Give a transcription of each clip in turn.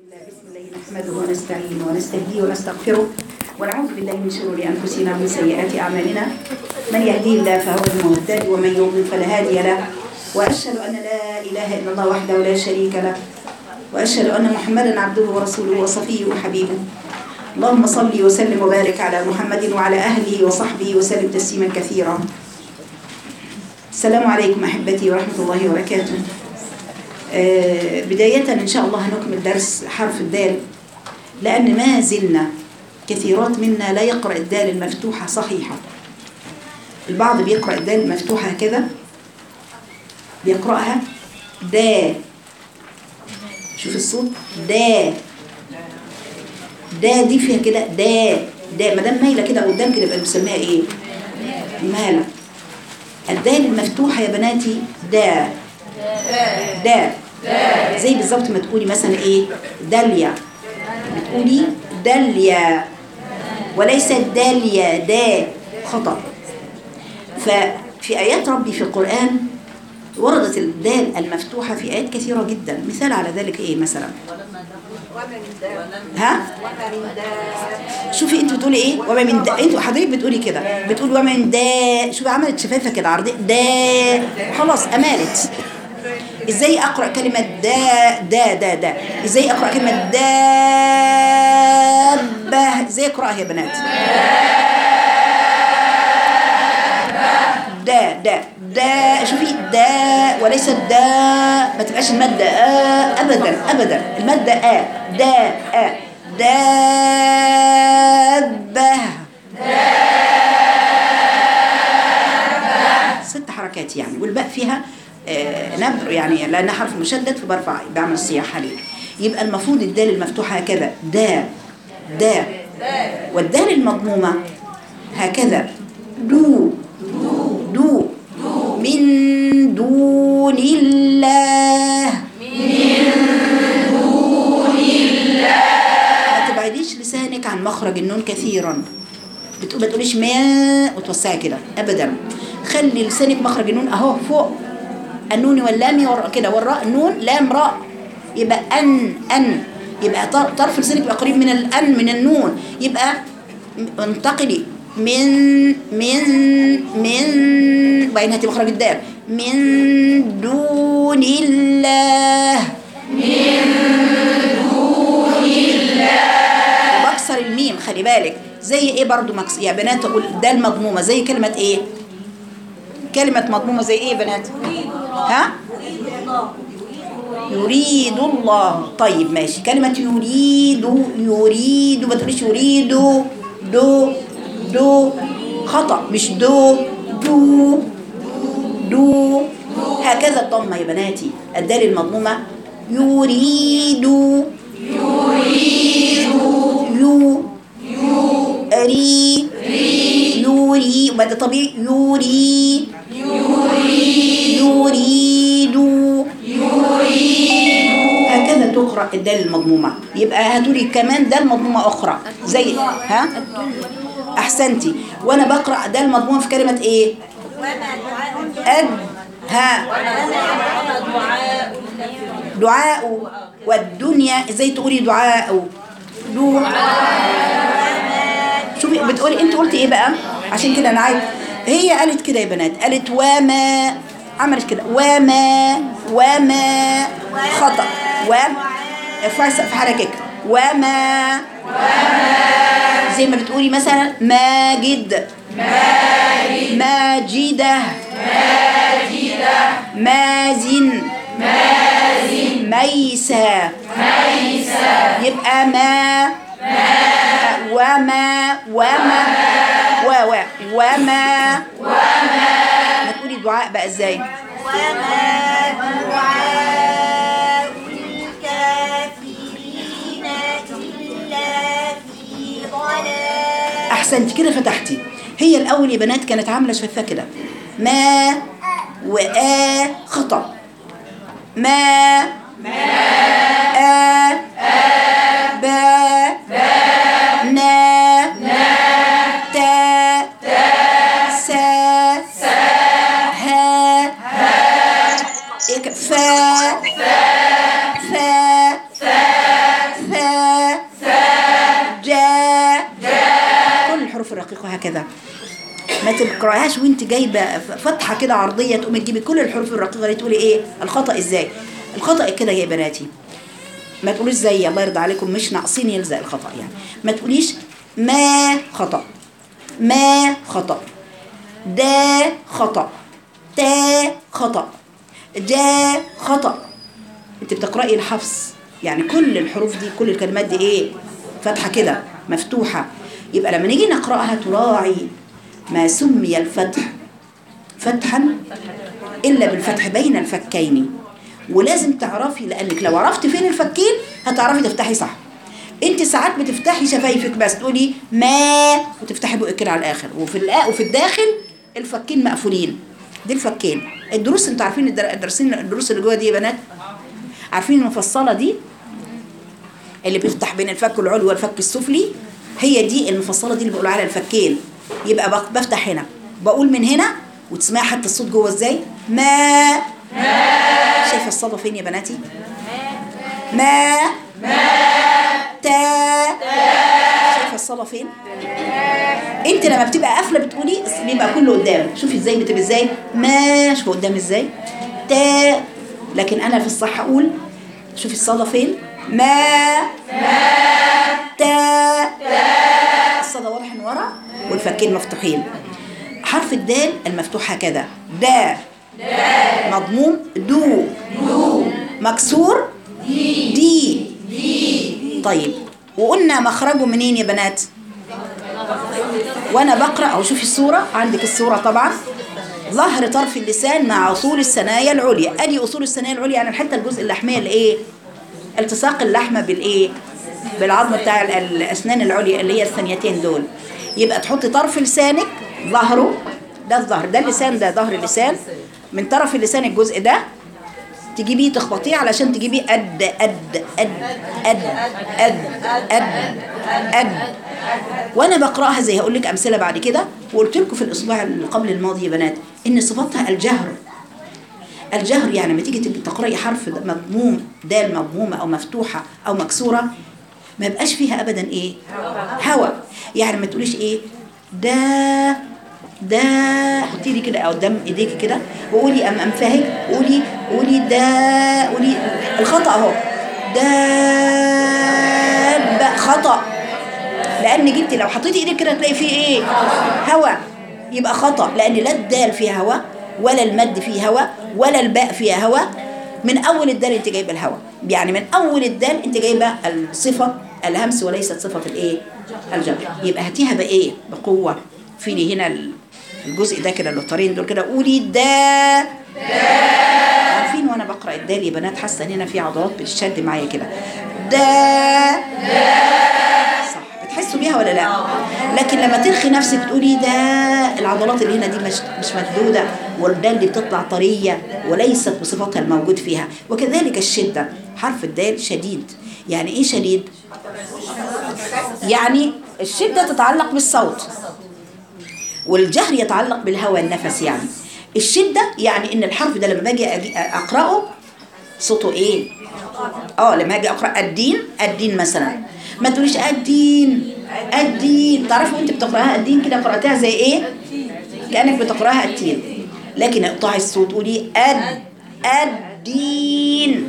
بسم الله نحمده ونستعينه ونستهديه ونستغفره ونعوذ بالله من شرور انفسنا ومن سيئات اعمالنا من يهديه الله فهو المهتدي ومن يضلل فلا هادي له واشهد ان لا اله الا الله وحده لا شريك له واشهد ان محمدا عبده ورسوله وصفيه وحبيبه اللهم صل وسلم وبارك على محمد وعلى اهله وصحبه وسلم تسليما كثيرا السلام عليكم احبتي ورحمه الله وبركاته آه، بداية إن شاء الله هنكمل درس حرف الدال لأن ما زلنا كثيرات منا لا يقرأ الدال المفتوحة صحيحة البعض بيقرأ الدال المفتوحة كده بيقرأها دا شوف الصوت دا دا دي فيها كده دا دا ما دام مايله كده قدام كده يبقى بنسميها ايه؟ ماله الدال المفتوحة يا بناتي دا دا زي بالظبط ما تقولي مثلا ايه داليا بتقولي داليا وليس داليا دا خطأ ففي آيات ربي في القرآن وردت الدال المفتوحة في آيات كثيرة جدا مثال على ذلك ايه مثلا ها شوفي انت بتقولي ايه وما من دا انت حضرتك بتقولي كده بتقول وما من دا شوفي عملت شفافه كده عرضيه دا خلاص امالت ازاي اقرا كلمه دا دا دا دا ازاي اقرا كلمه دابه ازاي اقراها يا بنات دا دا دا شوفي دا وليس دا ما تبقاش المادة آ أبدا أبدا المادة آ دا آ دابة ست حركات يعني والباء فيها آه، نبر يعني لأنها حرف مشدد فبرفع بعمل الصياح عليه يبقى المفروض الدال المفتوحة هكذا دا دا والدال المضمومة هكذا دو دو من دون الله ما تبعديش لسانك عن مخرج النون كثيرا بتقول ما تقوليش ما وتوسعي كده ابدا خلي لسانك مخرج النون اهو فوق النون واللام والراء كده والراء نون لام راء يبقى ان ان يبقى طر- طرف لسانك يبقى قريب من الان من النون يبقى انتقلي من من من وبعدين هاتي مخرج الدال من دون الله وبكسر الميم خلي بالك زي ايه برضو مكس... يا بنات اقول دال مضمومه زي كلمه ايه كلمه مضمومه زي ايه يا بنات ها يريد الله طيب ماشي كلمة يريد يريد ما تقوليش يريد دو دو خطأ مش دو دو دو هكذا الضمة يا بناتي الدال المضمومة يريد يريد يو ري يوري وبعد طبيعي يوري يريد هكذا تقرأ الدال المضمومة يبقى هاتولي كمان دال مضمومة أخرى زي ها أحسنتي وأنا بقرأ دال مضمومة في كلمة إيه أد ها دعاء والدنيا ازاي تقولي دعاء دو شوفي بتقولي انت قلتي ايه بقى عشان كده انا عايز هي قالت كده يا بنات قالت وما عملت كده وما وما خطأ و ارفعي سقف حركك وما زي ما بتقولي مثلا ماجد ماجدة مازن ميسى يبقى ما وما وما و و وما ما تقولي دعاء بقى ازاي وما دعاء الكافرين إلا في ضلال احسنت كده فتحتي هي الاول يا بنات كانت عامله شفافه كده ما وآ خطأ ما آ با نا تا سا ها إك- فا فا الرقيق هكذا ما تقراهاش وانت جايبه فتحه كده عرضيه تقومي تجيبي كل الحروف الرقيقه دي تقولي ايه الخطا ازاي الخطا كده يا بناتي ما تقوليش زي الله يرضى عليكم مش ناقصين يلزق الخطا يعني ما تقوليش ما خطا ما خطا دا خطا تا خطا جا خطا انت بتقراي الحفظ يعني كل الحروف دي كل الكلمات دي ايه فتحه كده مفتوحه يبقى لما نيجي نقراها تراعي ما سمي الفتح فتحا الا بالفتح بين الفكين ولازم تعرفي لانك لو عرفت فين الفكين هتعرفي تفتحي صح انت ساعات بتفتحي شفايفك بس تقولي ما وتفتحي بقك كده على الاخر وفي الآ- وفي الداخل الفكين مقفولين دي الفكين الدروس انتوا عارفين الدر- الدرسين الدروس اللي جوه دي يا بنات عارفين المفصله دي اللي بيفتح بين الفك العلوي والفك السفلي هي دي المفصله دي اللي بقول عليها الفكين يبقى بق- بفتح هنا بقول من هنا وتسمعي حتى الصوت جوه ازاي ما شايفه الصدى فين يا بناتي ما تا شايفه الصدى فين انت لما بتبقى قافله بتقولي بيبقى كله قدام شوفي ازاي بتبقى ازاي ما شوفي قدام ازاي تا لكن انا في الصح اقول شوفي الصدى فين ما تا الصدى واضح من ورا والفكين مفتوحين حرف الدال المفتوح هكذا دا مضموم دو مكسور دي طيب وقلنا مخرجه منين يا بنات وانا بقرا او شوفي الصوره عندك الصوره طبعا ظهر طرف اللسان مع اصول الثنايا العليا ادي اصول الثنايا العليا يعني الحته الجزء اللحميه الايه التصاق اللحمه بالايه بالعظم بتاع ال- الاسنان العليا اللي هي الثانيتين دول يبقى تحطي طرف لسانك ظهره ده الظهر ده اللسان ده ظهر اللسان من طرف اللسان الجزء ده تجيبيه تخبطيه علشان تجيبيه قد قد قد قد قد قد قد وانا بقراها زي هقول لك امثله بعد كده وقلت لكم في الاسبوع اللي قبل الماضي يا بنات ان صفاتها الجهر الجهر يعني لما تيجي تبقي تقراي حرف مضموم دال مضمومه او مفتوحه او مكسوره ما يبقاش فيها ابدا ايه هوا يعني ما تقوليش ايه ده ده حطي لي كده قدام ايديكي كده وقولي ام انفهج قولي قولي ده قولي الخطا اهو ده خطا لان جبتي لو حطيتي ايدك كده تلاقي فيه ايه هوا يبقى خطا لان لا الدال فيها هوا ولا المد فيه هوا ولا الباء فيها هوا من اول الدال انت جايبه الهوا يعني من اول الدال انت جايبه الصفه الهمس وليست صفه الايه الجر يبقى هاتيها بايه بقوه في لي هنا ال- الجزء ده كده اللوترين دول كده قولي دا عارفين وانا بقرا الدال يا بنات حاسه ان هنا في عضلات بتشد معايا كده دا صح بتحسوا بيها ولا لا لكن لما ترخي نفسك تقولي ده العضلات اللي هنا دي مش مش مشدوده والدال اللي بتطلع طريه وليست بصفتها الموجود فيها وكذلك الشده حرف الدال شديد يعني ايه شديد يعني الشده تتعلق بالصوت والجهر يتعلق بالهواء النفس يعني الشده يعني ان الحرف ده لما باجي أجي اقراه صوته ايه اه لما اجي اقرا الدين الدين مثلا ما تقوليش الدين الدين تعرفوا انت بتقراها الدين كده قراتها زي ايه كانك بتقراها التين لكن اقطعي الصوت قولي اد الدين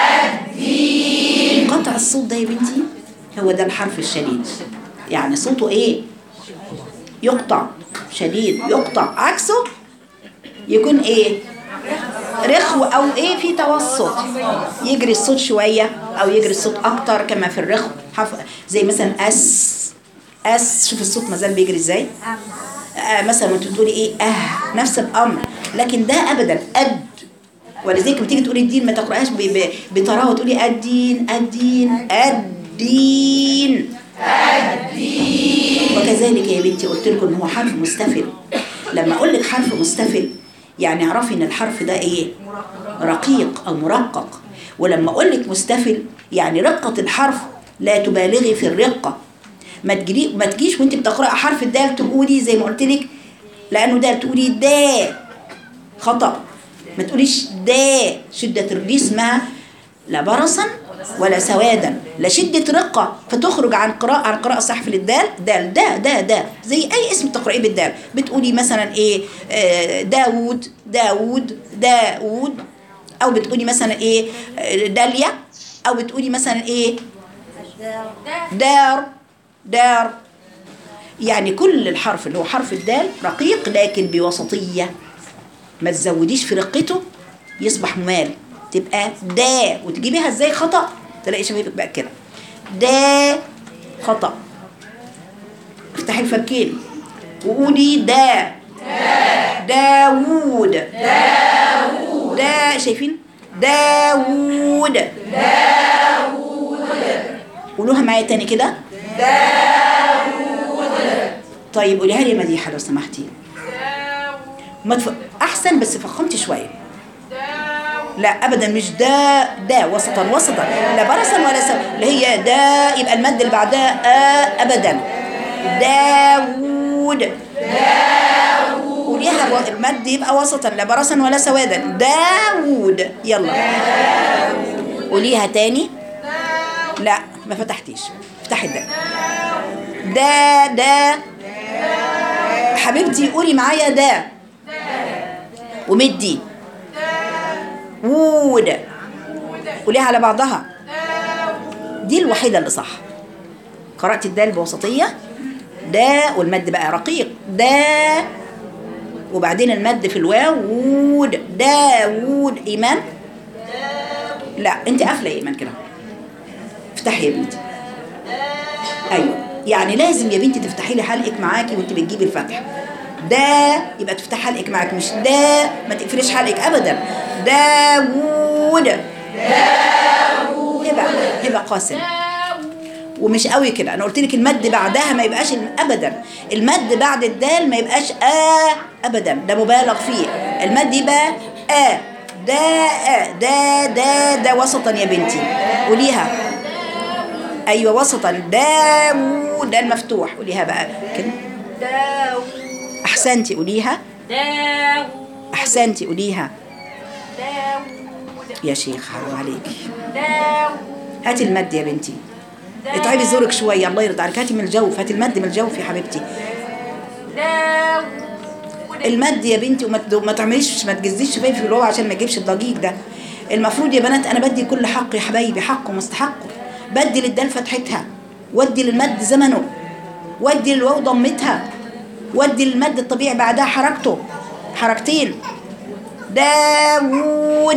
الدين قطع الصوت ده يا بنتي هو ده الحرف الشديد يعني صوته ايه يقطع شديد يقطع عكسه يكون ايه رخو او ايه في توسط يجري الصوت شويه او يجري الصوت اكتر كما في الرخو حف... زي مثلا اس اس شوف الصوت مازال بيجري ازاي آه مثلا وانت بتقولي ايه اه نفس الامر لكن ده ابدا اد ولذلك لما تيجي تقولي الدين ما تقراهاش ب- ب- بطراوه تقولي الدين الدين الدين وكذلك يا بنتي قلت لكم ان هو حرف مستفل لما اقول لك حرف مستفل يعني اعرفي ان الحرف ده ايه رقيق او مرقق ولما اقول لك مستفل يعني رقه الحرف لا تبالغي في الرقه ما تجري ما تجيش وانت بتقراي حرف الدال تقولي زي ما قلت لك لانه دال تقولي دا خطا ما تقوليش دا شده الري اسمها لا برصا ولا سوادا لا شدة رقة فتخرج عن قراءة عن قراءة صح في الدال دال دا دا دا زي أي اسم تقرأيه بالدال بتقولي مثلا إيه آه، داوود داوود داوود أو بتقولي مثلا إيه آه، داليا أو بتقولي مثلا إيه دار دار يعني كل الحرف اللي هو حرف الدال رقيق لكن بوسطية ما تزوديش في رقته يصبح ممال تبقى دا وتجيبيها ازاي خطأ تلاقي شفايفك بقى كده دا خطأ افتحي الفكين وقولي دا داوود داوود دا شايفين داوود داوود قولوها معايا تاني كده طيب قوليها لي مديحه لو سمحتي ما تف... احسن بس فخمتي شويه لا ابدا مش دا دا وسطا وسطا لا برصا ولا سو اللي هي دا يبقى المد اللي بعدها آ ابدا داوود داوود قوليها و- المد يبقى وسطا لا برصا ولا سوادا داوود يلا قوليها تاني لا ما فتحتيش افتحي الدا دا دا حبيبتي قولي معايا دا ومدي وود قوليها على بعضها دي الوحيدة اللي صح قرأت الدال بوسطية دا والمد بقى رقيق دا وبعدين المد في الواو وود داوود إيمان لا انت قافلة يا إيمان كده افتحي يا بنتي ايوه يعني لازم يا بنتي تفتحي لي حلقك معاكي وانت بتجيبي الفتح دا يبقى تفتح حلقك معاك مش دا ما تقفليش حلقك ابدا داوود داوود هبه هبه قاسم ومش قوي كده انا قلت لك المد بعدها ما يبقاش الم- ابدا المد بعد الدال ما يبقاش ا ابدا ده مبالغ فيه المد يبقى ا دا آ دا دا دا وسطا يا بنتي قوليها ايوه وسطا داوود ده المفتوح قوليها بقى كده داوود احسنتي قوليها داوود احسنتي قوليها داوود يا شيخ حرام عليكي داوود هاتي المد يا بنتي اتعبي زورك شويه الله يرضى عليك هاتي من الجوف هاتي المد من الجوف يا حبيبتي داوود المد يا بنتي وما تد- ما تعمليش ما تجزيش شفايفي في الواو عشان ما يجيبش الضجيج ده المفروض يا بنات انا بدي كل حق يا حبايبي حقه مستحقه بدي للدال فتحتها ودي للمد زمنه ودي للواو ضمتها ودي للمد الطبيعي بعدها حركته حركتين داوود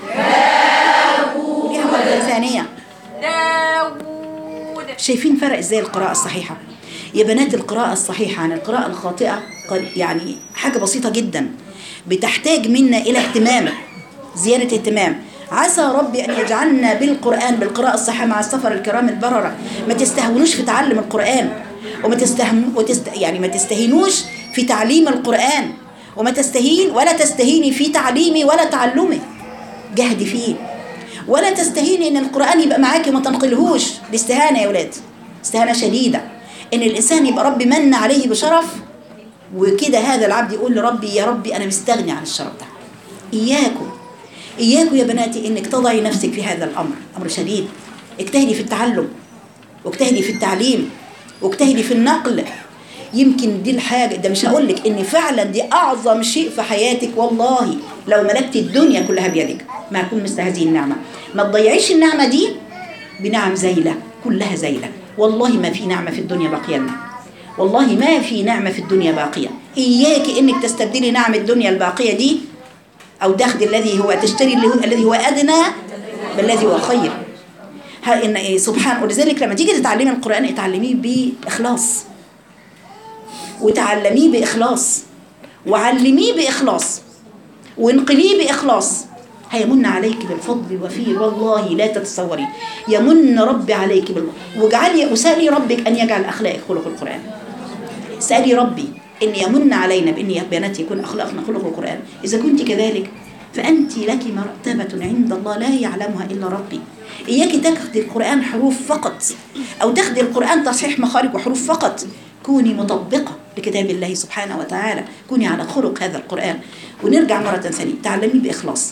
داوود ليها مرة ثانية داوود شايفين فرق ازاي القراءة الصحيحة يا بنات القراءة الصحيحة عن القراءة الخاطئة قل- يعني حاجة بسيطة جدا بتحتاج منا إلى اهتمام زيادة اهتمام عسى ربي أن يجعلنا بالقرآن بالقراءة الصحيحة مع السفر الكرام البررة ما تستهونوش في تعلم القرآن وما تستهم وتست يعني ما تستهينوش في تعليم القرآن وما تستهين ولا تستهيني في تعليمي ولا تعلمي جهدي فيه ولا تستهيني ان القران يبقى معاكي وما تنقلهوش دي استهانه يا ولاد استهانه شديده ان الانسان يبقى ربي من عليه بشرف وكده هذا العبد يقول لربي يا ربي انا مستغني عن الشرف ده اياكم اياكم يا بناتي انك تضعي نفسك في هذا الامر امر شديد اجتهدي في التعلم واجتهدي في التعليم واجتهدي في النقل يمكن دي الحاجة ده مش هقول لك ان فعلا دي اعظم شيء في حياتك والله لو ملكت الدنيا كلها بيدك ما هكون مثل هذه النعمة ما تضيعيش النعمة دي بنعم زايلة كلها زايلة والله ما في نعمة في الدنيا باقية لنا والله ما في نعمة في الدنيا باقية إياك إنك تستبدلي نعم الدنيا الباقية دي أو تاخدي الذي هو تشتري اللي هو- الذي هو أدنى بالذي هو خير ها إن إيه سبحان ولذلك لما تيجي تتعلمي القرآن اتعلميه بإخلاص وتعلميه بإخلاص وعلميه بإخلاص وانقليه بإخلاص هيمن عليك بالفضل الوفير والله لا تتصوري يمن ربي عليك بالفضل واجعلي وسالي ربك أن يجعل أخلاقك خلق القرآن سألي ربي أن يمن علينا بأن يا بنات يكون أخلاقنا خلق القرآن إذا كنت كذلك فأنت لك مرتبة عند الله لا يعلمها إلا ربي إياك تاخدي القرآن حروف فقط أو تاخدي القرآن تصحيح مخارج وحروف فقط كوني مطبقة لكتاب الله سبحانه وتعالى كوني على خلق هذا القرآن ونرجع مرة ثانية تعلمي بإخلاص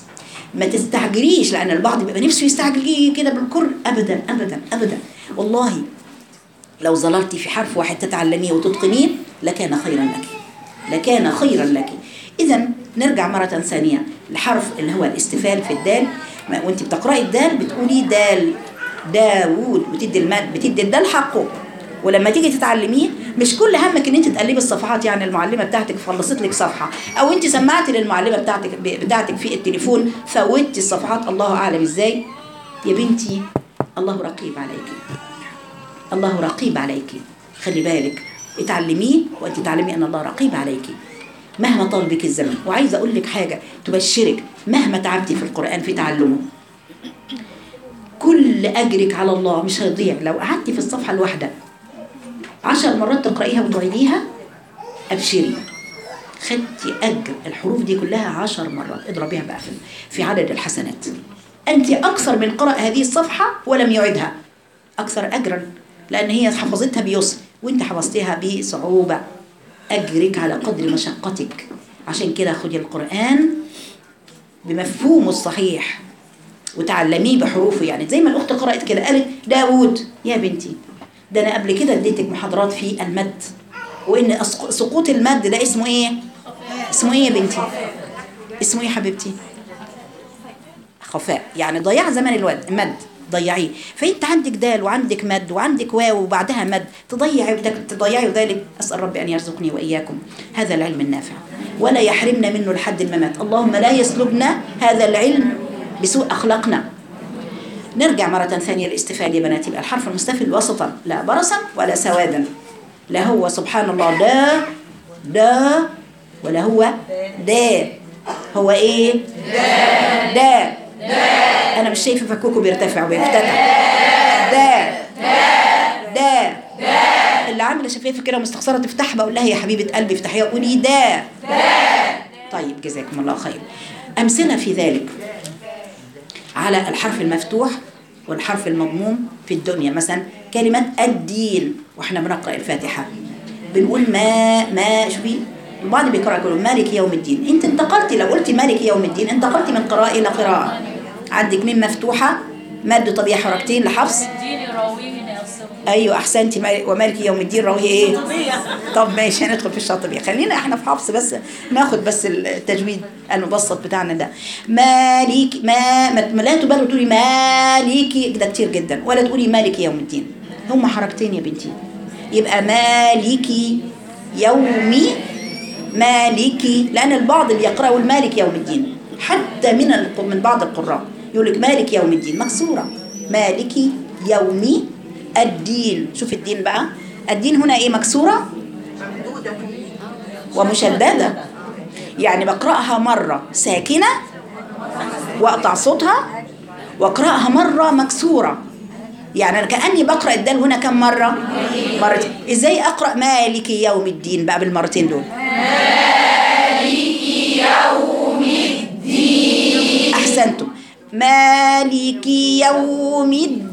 ما تستعجليش لان البعض بيبقى نفسه يستعجل كده بالكر ابدا ابدا ابدا والله لو ظللتي في حرف واحد تتعلميه وتتقنيه لكان خيرا لك لكان خيرا لك اذا نرجع مرة ثانية الحرف اللي هو الاستفال في الدال ما- وانت بتقرأي الدال بتقولي دال داوود بتدي المد بتدي الدال حقه ولما تيجي تتعلميه مش كل همك ان انت تقلبي الصفحات يعني المعلمه بتاعتك خلصت لك صفحه او انت سمعتي للمعلمه بتاعتك بتاعتك في التليفون فوتي الصفحات الله اعلم ازاي يا بنتي الله رقيب عليك الله رقيب عليك خلي بالك اتعلميه وانت تعلمي ان الله رقيب عليك مهما طال بك الزمن وعايزه اقول لك حاجه تبشرك مهما تعبتي في القران في تعلمه كل اجرك على الله مش هيضيع لو قعدتي في الصفحه الواحده عشر مرات تقرأيها وتعيديها أبشري خدتي أجر الحروف دي كلها عشر مرات اضربيها بقى في, في عدد الحسنات أنت أكثر من قرأ هذه الصفحة ولم يعدها أكثر أجرا لأن هي حفظتها بيسر وأنت حفظتها بصعوبة أجرك على قدر مشقتك عشان كده خدي القرآن بمفهومه الصحيح وتعلميه بحروفه يعني زي ما الأخت قرأت كده قالت داوود يا بنتي ده أنا قبل كده اديتك محاضرات في المد وإن أسق- سقوط المد ده اسمه إيه؟ اسمه إيه يا بنتي؟ اسمه إيه يا حبيبتي؟ خفاء يعني ضياع زمن الود مد ضيعيه فانت عندك دال وعندك مد وعندك واو وبعدها مد تضيعي تضيعي ذلك اسال ربي ان يرزقني واياكم هذا العلم النافع ولا يحرمنا منه لحد الممات اللهم لا يسلبنا هذا العلم بسوء اخلاقنا نرجع مرة ثانية للاستفال يا بناتي يبقى الحرف المستفل وسطا لا برصا ولا سوادا لا هو سبحان الله دا دا ولا هو دا هو ايه دا دا انا مش شايفه فكوكو بيرتفع وبيفتتح دا دا اللي عامله شفايفه كده ومستخسره تفتح بقول لها يا حبيبه قلبي افتحيها قولي دا طيب جزاكم الله خير امثله في ذلك على الحرف المفتوح والحرف المضموم في الدنيا مثلا كلمة الدين واحنا بنقرأ الفاتحة بنقول ما ما شوفي البعض بيقرأ يقول مالك يوم الدين انت انتقلتي لو قلتي مالك يوم الدين انتقلتي من قراءة إلى قراءة عندك ميم مفتوحة مد طبيعي حركتين لحفص الدين راويه يصب ايوه احسنتي مال- ومالك يوم الدين راوي ايه طب ماشي هندخل في الشاطبيه خلينا احنا في حفص بس ناخد بس التجويد المبسط بتاعنا ده مالك ما, ما ما- لا تبالغ تقولي مالكي ده كتير جدا ولا تقولي مالك يوم الدين هم حركتين يا بنتي يبقى مالكي يومي مالكي لان البعض اللي يقرأوا المالك يوم الدين حتى من الق- من بعض القراء يقول لك مالك يوم الدين مكسوره مالكي يومي الدين شوف الدين بقى الدين هنا ايه مكسوره ومشدده يعني بقراها مره ساكنه واقطع صوتها واقراها مره مكسوره يعني انا كاني بقرا الدال هنا كم مره مرتين ازاي اقرا مالك يوم الدين بقى بالمرتين دول أحسنتم مالك يوم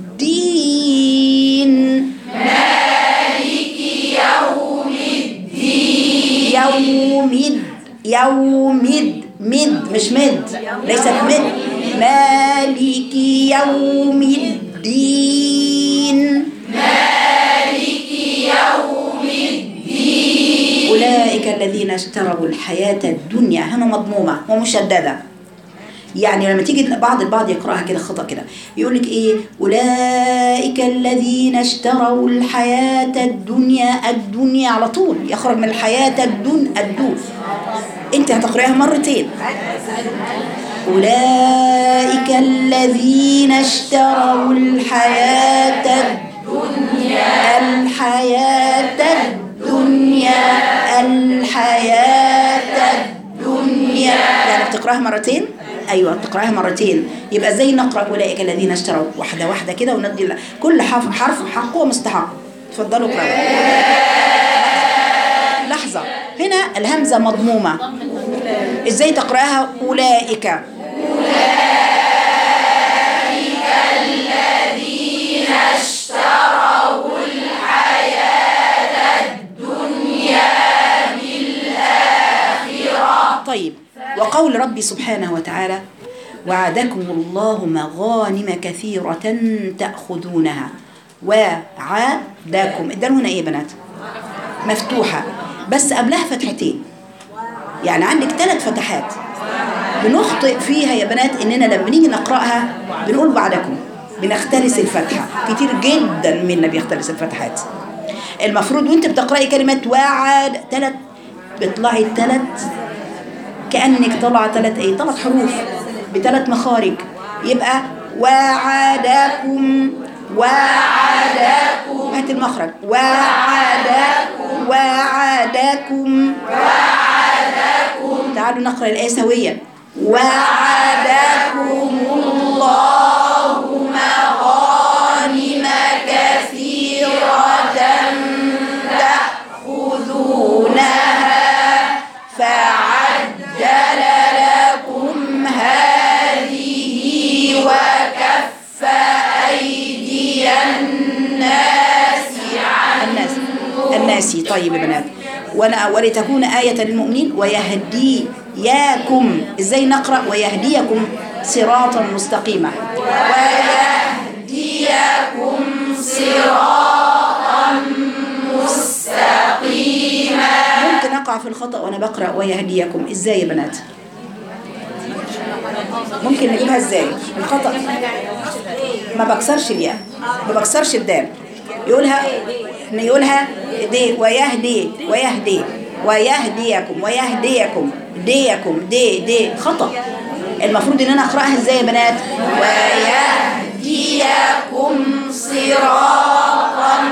الدين مالك يوم الدين يوم الد يوم الد مد مش مد ليست مد مالك يوم الدين أولئك الذين اشتروا الحياة الدنيا هنا مضمومة ومشددة يعني لما تيجي بعض البعض يقراها كده خطأ كده يقول لك ايه أولئك الذين اشتروا الحياة الدنيا الدنيا على طول يخرج من الحياة الدن الدون انت هتقرأها مرتين أولئك الذين اشتروا الحياة الدنيا الحياة الدنيا الحياة الدنيا يعني بتقراها مرتين ايوه بتقراها مرتين يبقى ازاي نقرا اولئك الذين اشتروا واحده واحده كده وندي ل- كل حرف حرف حقه ومستحق اتفضلوا اقراوا لحظه هنا الهمزه مضمومه ازاي تقراها اولئك طيب وقول ربي سبحانه وتعالى وعدكم الله مغانم كثيرة تأخذونها وعدكم الدال هنا ايه يا بنات مفتوحة بس قبلها فتحتين يعني عندك ثلاث فتحات بنخطئ فيها يا بنات اننا لما نيجي نقراها بنقول بعدكم بنختلس الفتحه كتير جدا منا بيختلس الفتحات المفروض وانت بتقراي كلمه وعد ثلاث بيطلعي الثلاث كانك طالعه ثلاث ايه ثلاث حروف بثلاث مخارج يبقى وعدكم وعدكم هات المخرج وعدكم وعدكم تعالوا نقرأ الآية سويا وعدكم الله مغانم كثيرة تأخذونها فعجل لكم هذه وكف أيدي الناس الناس الناس طيب يا بنات وانا ولتكون آية للمؤمنين ويهديكم ازاي نقرأ ويهديكم صراطا مستقيما ويهديكم صراطا مستقيما ممكن اقع في الخطأ وانا بقرأ ويهديكم ازاي يا بنات ممكن نجيبها ازاي الخطأ ما بكسرش الياء ما بكسرش الدال يقولها يقولها دي ويهدي ويهدي ويهديكم ويهديكم ديكم دي دي خطأ المفروض ان انا اقراها ازاي يا بنات ويهديكم صراطا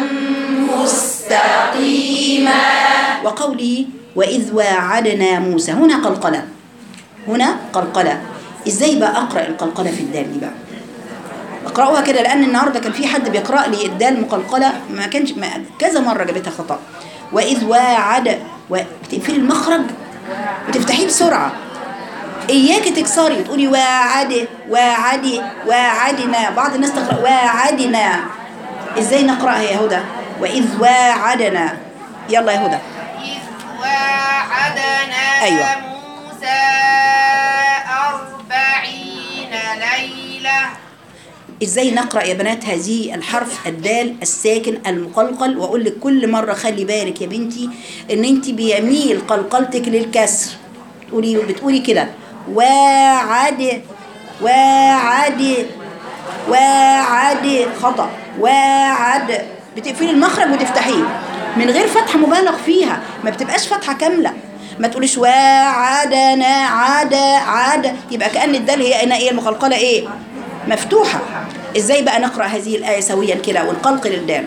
مستقيما وقوله واذ واعدنا موسى هنا قلقله هنا قلقله ازاي بقى اقرا القلقله في الدال دي بقى اقراوها كده لان النهارده كان في حد بيقرا لي الدال مقلقله ما كانش ما كذا مره جابتها خطا واذ واعد وتقفلي المخرج وتفتحيه بسرعه اياك تكسري تقولي واعد واعد واعدنا بعض الناس تقرا واعدنا ازاي نقراها يا هدى واذ واعدنا يلا يا هدى إذ واعدنا أيوة. موسى أربعين ليلة ازاي نقرا يا بنات هذه الحرف الدال الساكن المقلقل واقول لك كل مره خلي بالك يا بنتي ان انت بيميل قلقلتك للكسر تقولي بتقولي كده واعد واعد واعد خطا واعد بتقفلي المخرج وتفتحيه من غير فتحه مبالغ فيها ما بتبقاش فتحه كامله ما تقوليش واعدنا عاد عاد يبقى كأن الدال هي هنا ايه المقلقله ايه مفتوحه ازاي بقى نقرا هذه الايه سويا كده ونقلقل الدال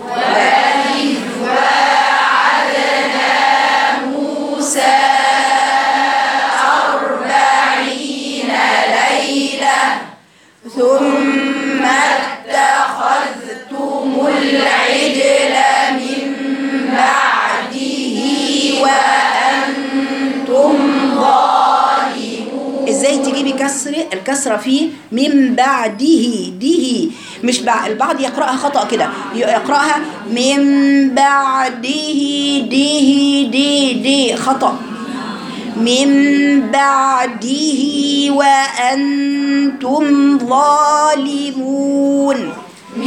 ثم اتخذتم العجل من بعده وأنتم ظالمون ازاي تجيبي كسر الكسرة فيه من بعده ده مش بع... البعض يقرأها خطأ كده يقرأها من بعده ده دي دي خطأ من بعده وأنتم ظالمون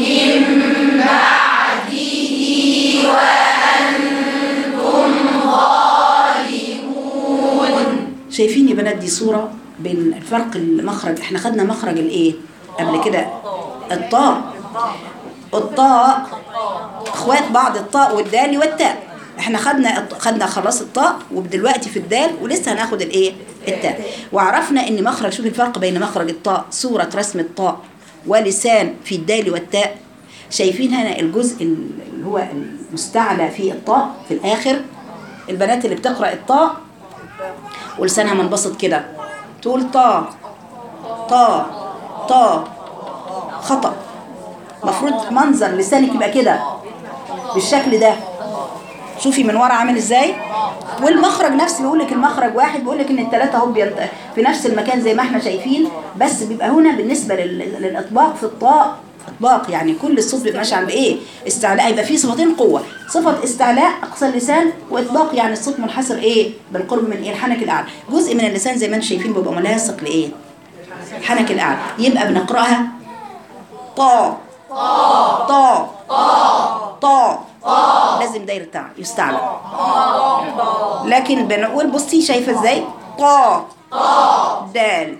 شايفين يا بنات دي صورة بين الفرق المخرج احنا خدنا مخرج الايه قبل كده الطاء الطاء اخوات بعض الطاء والدال والتاء احنا خدنا خدنا خلاص الطاء ودلوقتي في الدال ولسه هناخد الايه التاء وعرفنا ان مخرج شوف الفرق بين مخرج الطاء صورة رسم الطاء ولسان في الدال والتاء شايفين هنا الجزء اللي هو المستعلى في الطاء في الاخر البنات اللي بتقرأ الطاء ولسانها منبسط كده تقول طا طا طا خطأ مفروض منظر لسانك يبقى كده بالشكل ده شوفي من ورا عامل ازاي والمخرج نفسه بيقول لك المخرج واحد بيقول لك ان الثلاثه اهو بينت- في نفس المكان زي ما احنا شايفين بس بيبقى هنا بالنسبه لل- للاطباق في الطاء اطباق يعني كل الصوت بيبقى ماشي عند ايه استعلاء يبقى فيه صفتين قوه صفه استعلاء اقصى اللسان واطباق يعني الصوت منحسر ايه بالقرب من ايه الحنك الاعلى جزء من اللسان زي ما انتم شايفين بيبقى ملاصق لايه الحنك الاعلى يبقى بنقراها طا طا طا لازم دايره تاع يستعلى لكن بنقول بصي شايفه ازاي طا دال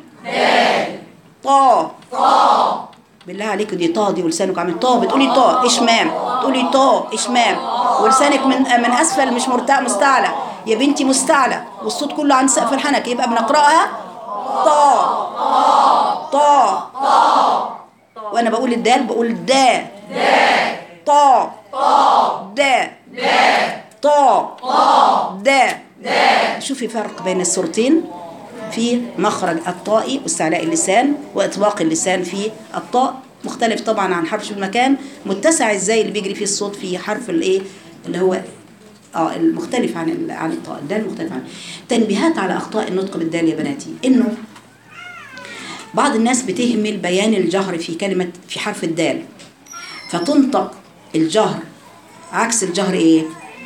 طا بالله عليك دي طا دي ولسانك عامل طا بتقولي طا اشمام تقولي طا اشمام ولسانك من من اسفل مش مرتاح مستعلى يا بنتي مستعلى والصوت كله عند سقف الحنك يبقى بنقراها طا طا وانا بقول الدال بقول دا طا دا طا دا شوفي فرق بين الصورتين في مخرج الطاء واستعلاء اللسان واطباق اللسان في الطاء مختلف طبعا عن حرف المكان متسع ازاي اللي بيجري فيه الصوت في حرف الايه اللي هو اه المختلف عن ال- عن الطاء الدال مختلف عن تنبيهات على اخطاء النطق بالدال يا بناتي انه بعض الناس بتهمل بيان الجهر في كلمة في حرف الدال فتنطق الجهر عكس الجهر ايه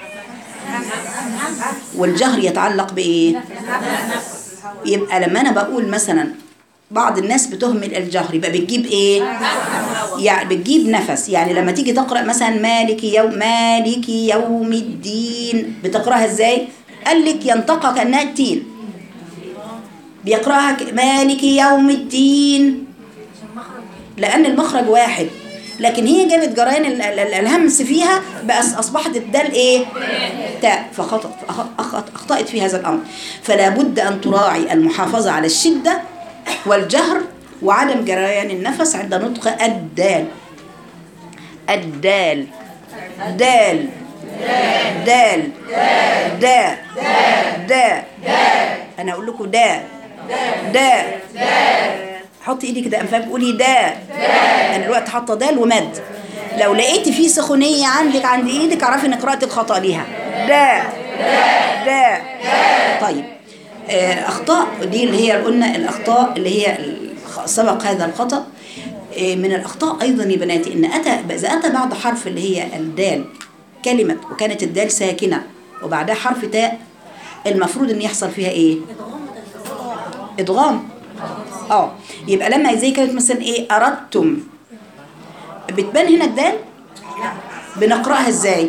والجهر يتعلق بايه يبقى لما انا بقول مثلا بعض الناس بتهمل الجهر يبقى بتجيب ايه يعني بتجيب نفس يعني لما تيجي تقرا مثلا مالك يوم مالك يوم الدين بتقراها ازاي قال لك ينطقها كانها التين بيقراها ك- مالك يوم الدين لان المخرج واحد لكن هي جابت جريان ال- ال- ال- الهمس فيها بس اصبحت الدال ايه تاء فخطأت فأخ- أخ- اخطات في هذا الامر فلا بد ان تراعي المحافظه على الشده والجهر وعدم جريان النفس عند نطق الدال الدال دال دال دا دا انا اقول لكم دا دا حطي ايدك ده انفاق قولي دا انا دلوقتي حاطه دال ومد لو لقيتي في سخونيه عندك عند ايدك اعرفي ان قراءتك خطا ليها دا دا طيب آه، اخطاء دي اللي هي قلنا الاخطاء اللي هي الخ- سبق هذا الخطا آه، من الاخطاء ايضا يا بناتي ان اتى اذا اتى بعد حرف اللي هي الدال كلمه وكانت الدال ساكنه وبعدها حرف تاء المفروض ان يحصل فيها ايه ادغام اه يبقى لما زي كانت مثلا ايه اردتم بتبان هنا الدال بنقراها ازاي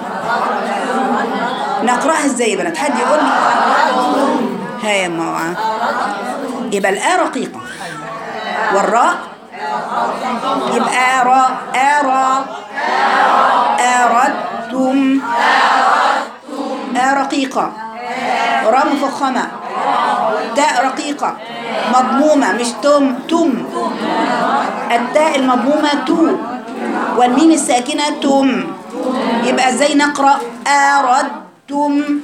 نقراها ازاي يا بنات حد يقول لي ها يا ماما يبقى الآ رقيقة والراء يبقى راء أرى أردتم آ رقيقة راء مفخمة تاء رقيقة مضمومة مش تم تم التاء المضمومة تو والميم الساكنة تم يبقى ازاي نقرأ أردتم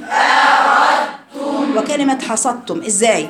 وكلمة حصدتم ازاي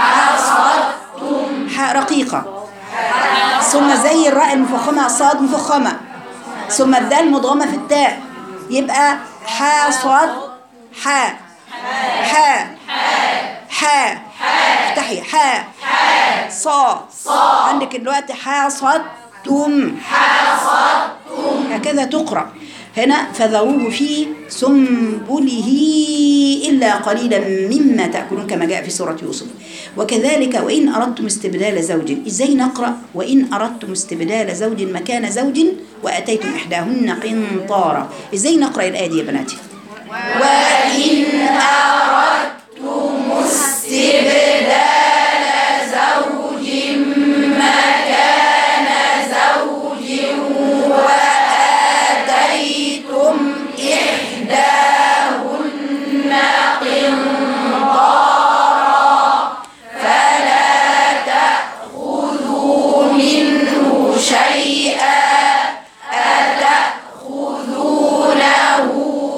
حصدتم حاء رقيقة ثم زي الراء المفخمة صاد مفخمة ثم الدال مضغمة في التاء يبقى حاصد حاء حاء حاء افتحي حاء صا عندك دلوقتي حاصدتم هكذا تقرأ هنا فذروه في سنبله إلا قليلا مما تأكلون كما جاء في سورة يوسف وكذلك وإن أردتم استبدال زوج إزاي نقرأ وإن أردتم استبدال زوج مكان زوج وأتيتم إحداهن قنطارا إزاي نقرأ الآية دي يا بناتي وإن أردتم استبدال زوج مكان زوج وآتيتم إحداهن قنطارا فلا تأخذوا منه شيئا أتأخذونه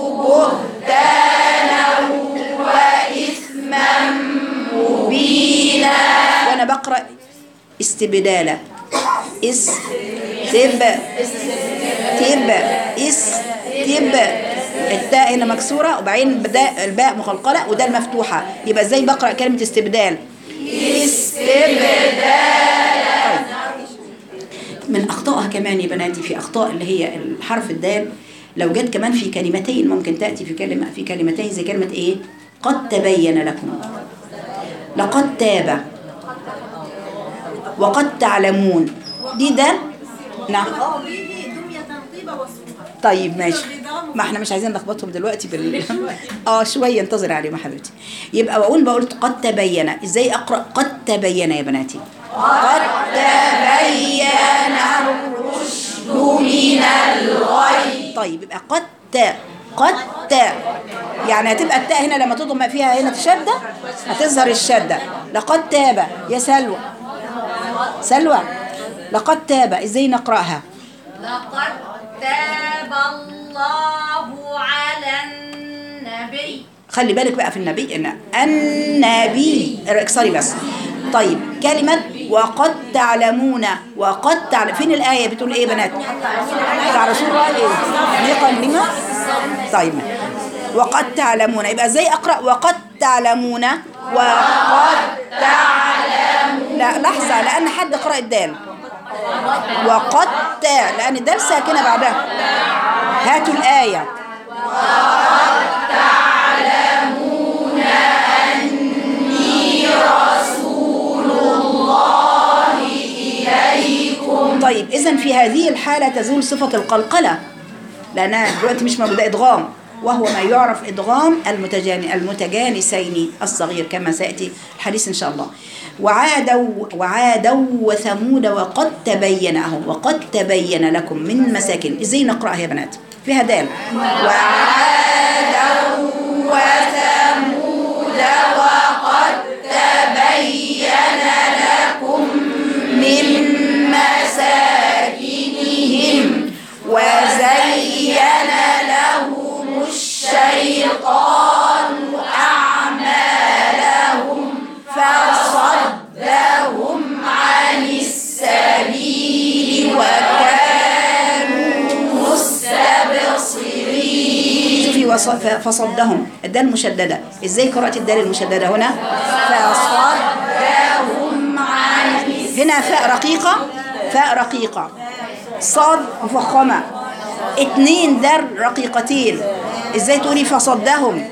بهتانا وإثما مبينا وأنا بقرأ استبدالا اس تب تب اس تب التاء هنا مكسورة وبعدين بداء الباء مقلقلة وده المفتوحة يبقى ازاي بقرأ كلمة استبدال استبدال من أخطائها كمان يا بناتي في أخطاء اللي هي الحرف الدال لو جت كمان في كلمتين ممكن تأتي في كلمة في كلمتين زي كلمة إيه قد تبين لكم لقد تاب وقد تعلمون دي ده نعم اه به دمية طيبة وصفها طيب ماشي ما احنا مش عايزين نلخبطهم دلوقتي بال اه شويه انتظر عليهم يا حبيبتي يبقى بقول بقول قد تبين ازاي اقرا قد تبين يا بناتي قد تبين الرشد من الغي طيب يبقى قد ت قد ت يعني هتبقى التاء هنا لما تضم فيها هنا الشده هتظهر الشده لقد تاب يا سلوى سلوى لقد تاب ازاي نقراها لقد تاب الله على النبي خلي بالك بقى في النبي ان النبي اكسري بس طيب كلمة وقد تعلمون وقد تعلم فين الآية بتقول ايه يا بنات بتاع رسول الله ايه لقا لما طيب وقد تعلمون يبقى ازاي اقرا وقد تعلمون وقد تعلمون لا لحظة لأن حد قرأ الدال وقد تا لأن الدال ساكنة بعدها هاتوا الآية طيب إذا في هذه الحالة تزول صفة القلقلة لأنها دلوقتي مش موجودة إدغام وهو ما يعرف إدغام المتجاني المتجانسين الصغير كما سيأتي الحديث إن شاء الله وعادوا وعادوا وثمود وقد تبين أهو وقد تبين لكم من مساكن إزاي نقرأها يا بنات فيها دال وعادوا وثمود وقد تبين لكم من مساكنهم وزين لهم الشيطان أعمالهم فصدهم عن السبيل وكانوا مستبصرين شوفي وص- ف- فصدهم الدال المشددة ازاي قرأت الدال المشددة هنا فصدهم عن هنا فاء رقيقة فاء رقيقة صاد مفخمة اتنين در رقيقتين ازاي تقولي فصدهم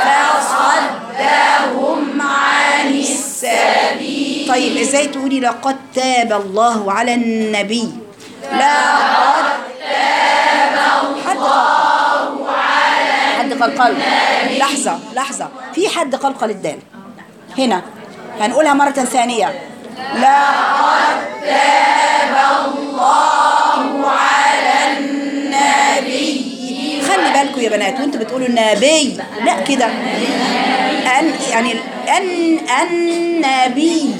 فصدهم عن السبيل طيب ازاي تقولي لقد تاب الله على النبي لقد تاب الله على حد قلقل لحظة لحظة في حد قلقل الدال هنا هنقولها مرة ثانية لقد تاب الله على النبي خلي بالكم يا بنات وانتوا بتقولوا النبي لا كده أن يعني أن النبي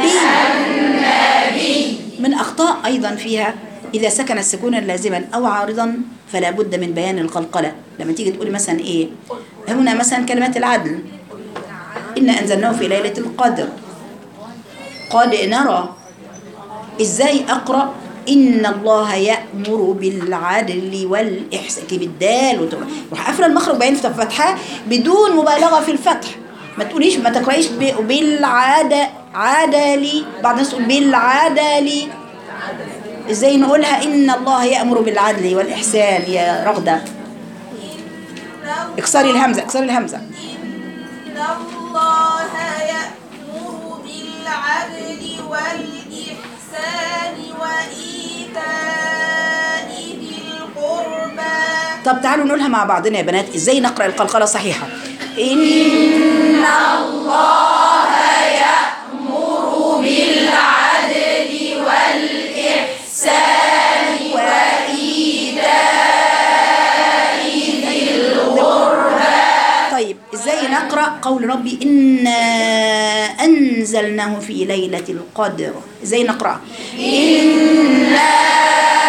بي من أخطاء أيضا فيها إذا سكن السكون لازما أو عارضا فلا بد من بيان القلقلة لما تيجي تقولي مثلا إيه هنا مثلا كلمات العدل إنا أنزلناه في ليلة القدر قد نرى إزاي أقرأ إن الله يأمر بالعدل والإحسان بالدال وتروح روح قافلة المخرج بعدين فتحها بدون مبالغة في الفتح ما تقوليش ما تقرأيش ب- بالعاد عدلي بعض الناس تقول بالعدل ازاي نقولها إن الله يأمر بالعدل والإحسان يا رغدة اكسري الهمزة اكسري الهمزة إن الله يأمر بالعدل والإحسان وإيتاء ذي القربى طب تعالوا نقولها مع بعضنا يا بنات ازاي نقرأ القلقلة صحيحة إن الله يأمر بالعدل والإحسان وإيتاء ذي القربى طيب ازاي نقرأ قول ربي إنا أنزلناه في ليلة القدر ازاي نقرأ إنا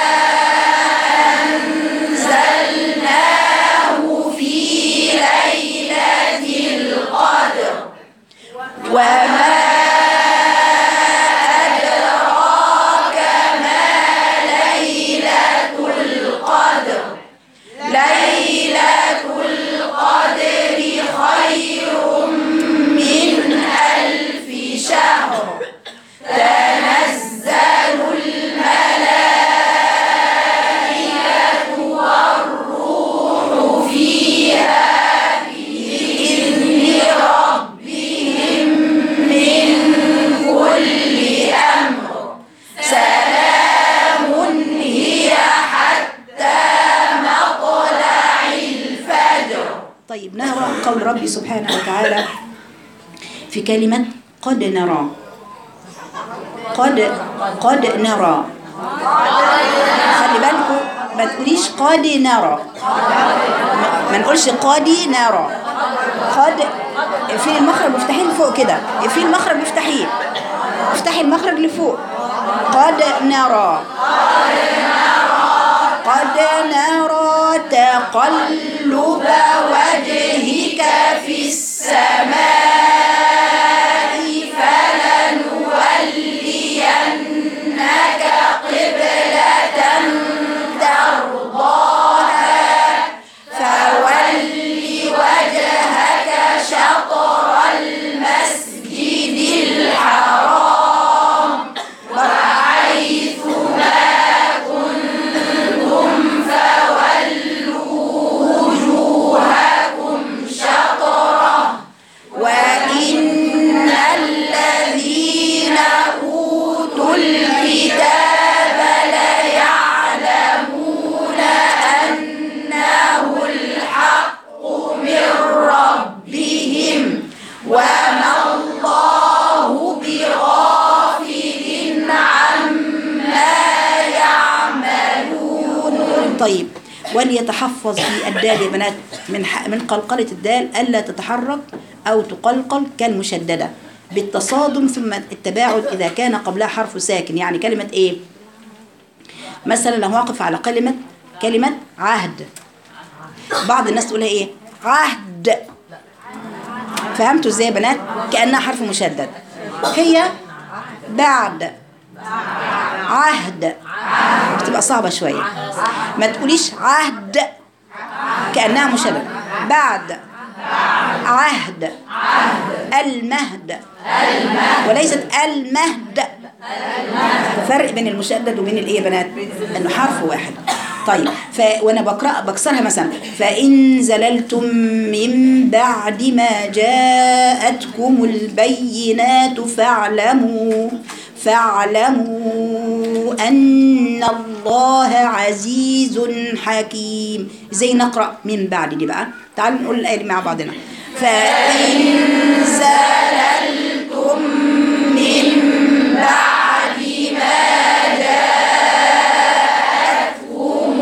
أنزلناه في ليلة القدر وما أدراك ما ليلة القدر ليلة القدر خير من ألف شهر تنزل الملائكة طيب نرى قول ربي سبحانه وتعالى في كلمة قد نرى قد قد نرى خلي بالكم ما تقوليش قد نرى ما- ما نقولش قد نرى قد في المخرج افتحيه لفوق كده في المخرج افتحيه افتحي المخرج لفوق قد نرى قد نرى تقلب وجهك في السماء فلنولينك قبلة ترضاها فول وجهك شطر المسجد الحرام وحيث ما كنتم فولوا وجوهكم شطره وإن الذين أوتوا الكتاب ليعلمون أنه الحق من ربهم وما الله بغافل عما يعملون طيب وليتحفظ في الدال يا بنات من ح- من قلقلة الدال ألا تتحرك أو تقلقل كالمشددة بالتصادم ثم التباعد إذا كان قبلها حرف ساكن يعني كلمة إيه مثلا لو واقف على كلمة كلمة عهد بعض الناس تقولها إيه عهد فهمتوا إزاي يا بنات كأنها حرف مشدد هي بعد عهد بتبقى صعبة شوية ما تقوليش عهد كأنها مشدد بعد عهد المهد وليست المهد فرق بين المشدد وبين الايه يا بنات انه حرف واحد طيب ف وانا بقرا بكسرها مثلا فان زللتم من بعد ما جاءتكم البينات فاعلموا فاعلموا ان الله عزيز حكيم ازاي نقرا من بعد دي بقى تعالوا نقول الايه دي مع بعضنا فان زللتم من بعد ما جاءتكم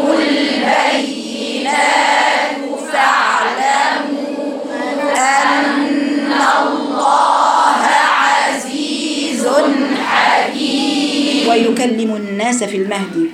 البينات فاعلموا أن الله عزيز حكيم ويكلم الناس في المهد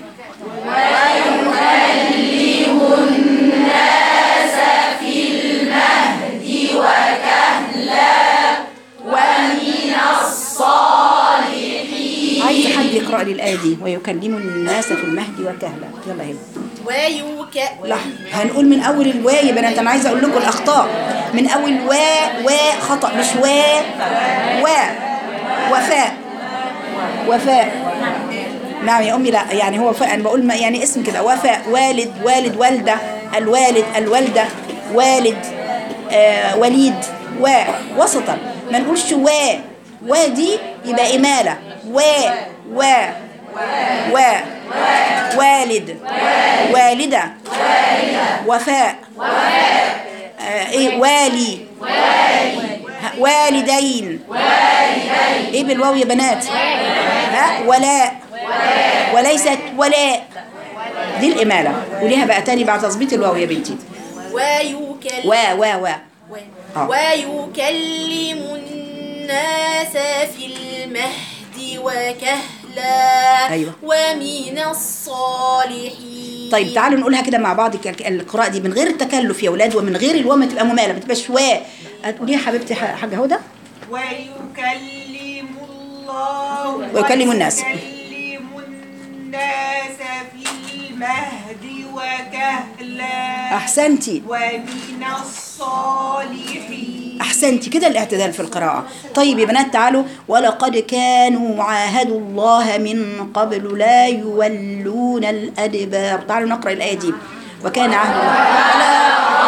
عايز حد يقرأ لي الآية دي ويكلم الناس في المهد وكهلا يلا هنا ويك لا هنقول من اول الواو يا بنات انا عايزه اقول لكم الاخطاء من اول وا وا خطا مش وا وا وفاء وفاء نعم يا امي لا يعني هو وفاء انا بقول ما يعني اسم كده وفاء والد والد والده الوالد الوالده والد آه وليد و وسطا ما نقولش وا وا دي يبقى اماله وا وا وا والد والدة وفاء آه ايه والي ها، والدين ايه بالواو يا بنات ها ولاء وليست ولاء دي الإمالة وليها بقى تاني بعد تظبيط الواو يا بنتي ويكلم وا وا وا آه. ويكلم الناس في المهد وكهلا أيوة. ومن الصالحين طيب تعالوا نقولها كده مع بعض ك- القراءة دي من غير التكلف يا ولاد ومن غير الواو ما تبقى ممالة ما تبقاش وا هتقوليها يا حبيبتي ح- حاجة هدى ويكلم الله ويكلم الناس. ويكلم الناس في المهد وكهلا أحسنتي ومن الصالحين أحسنتي كده الاعتدال في القراءة طيب يا بنات تعالوا ولقد كانوا عاهدوا الله من قبل لا يولون الأدبار تعالوا نقرأ الآية دي وكان عهد الله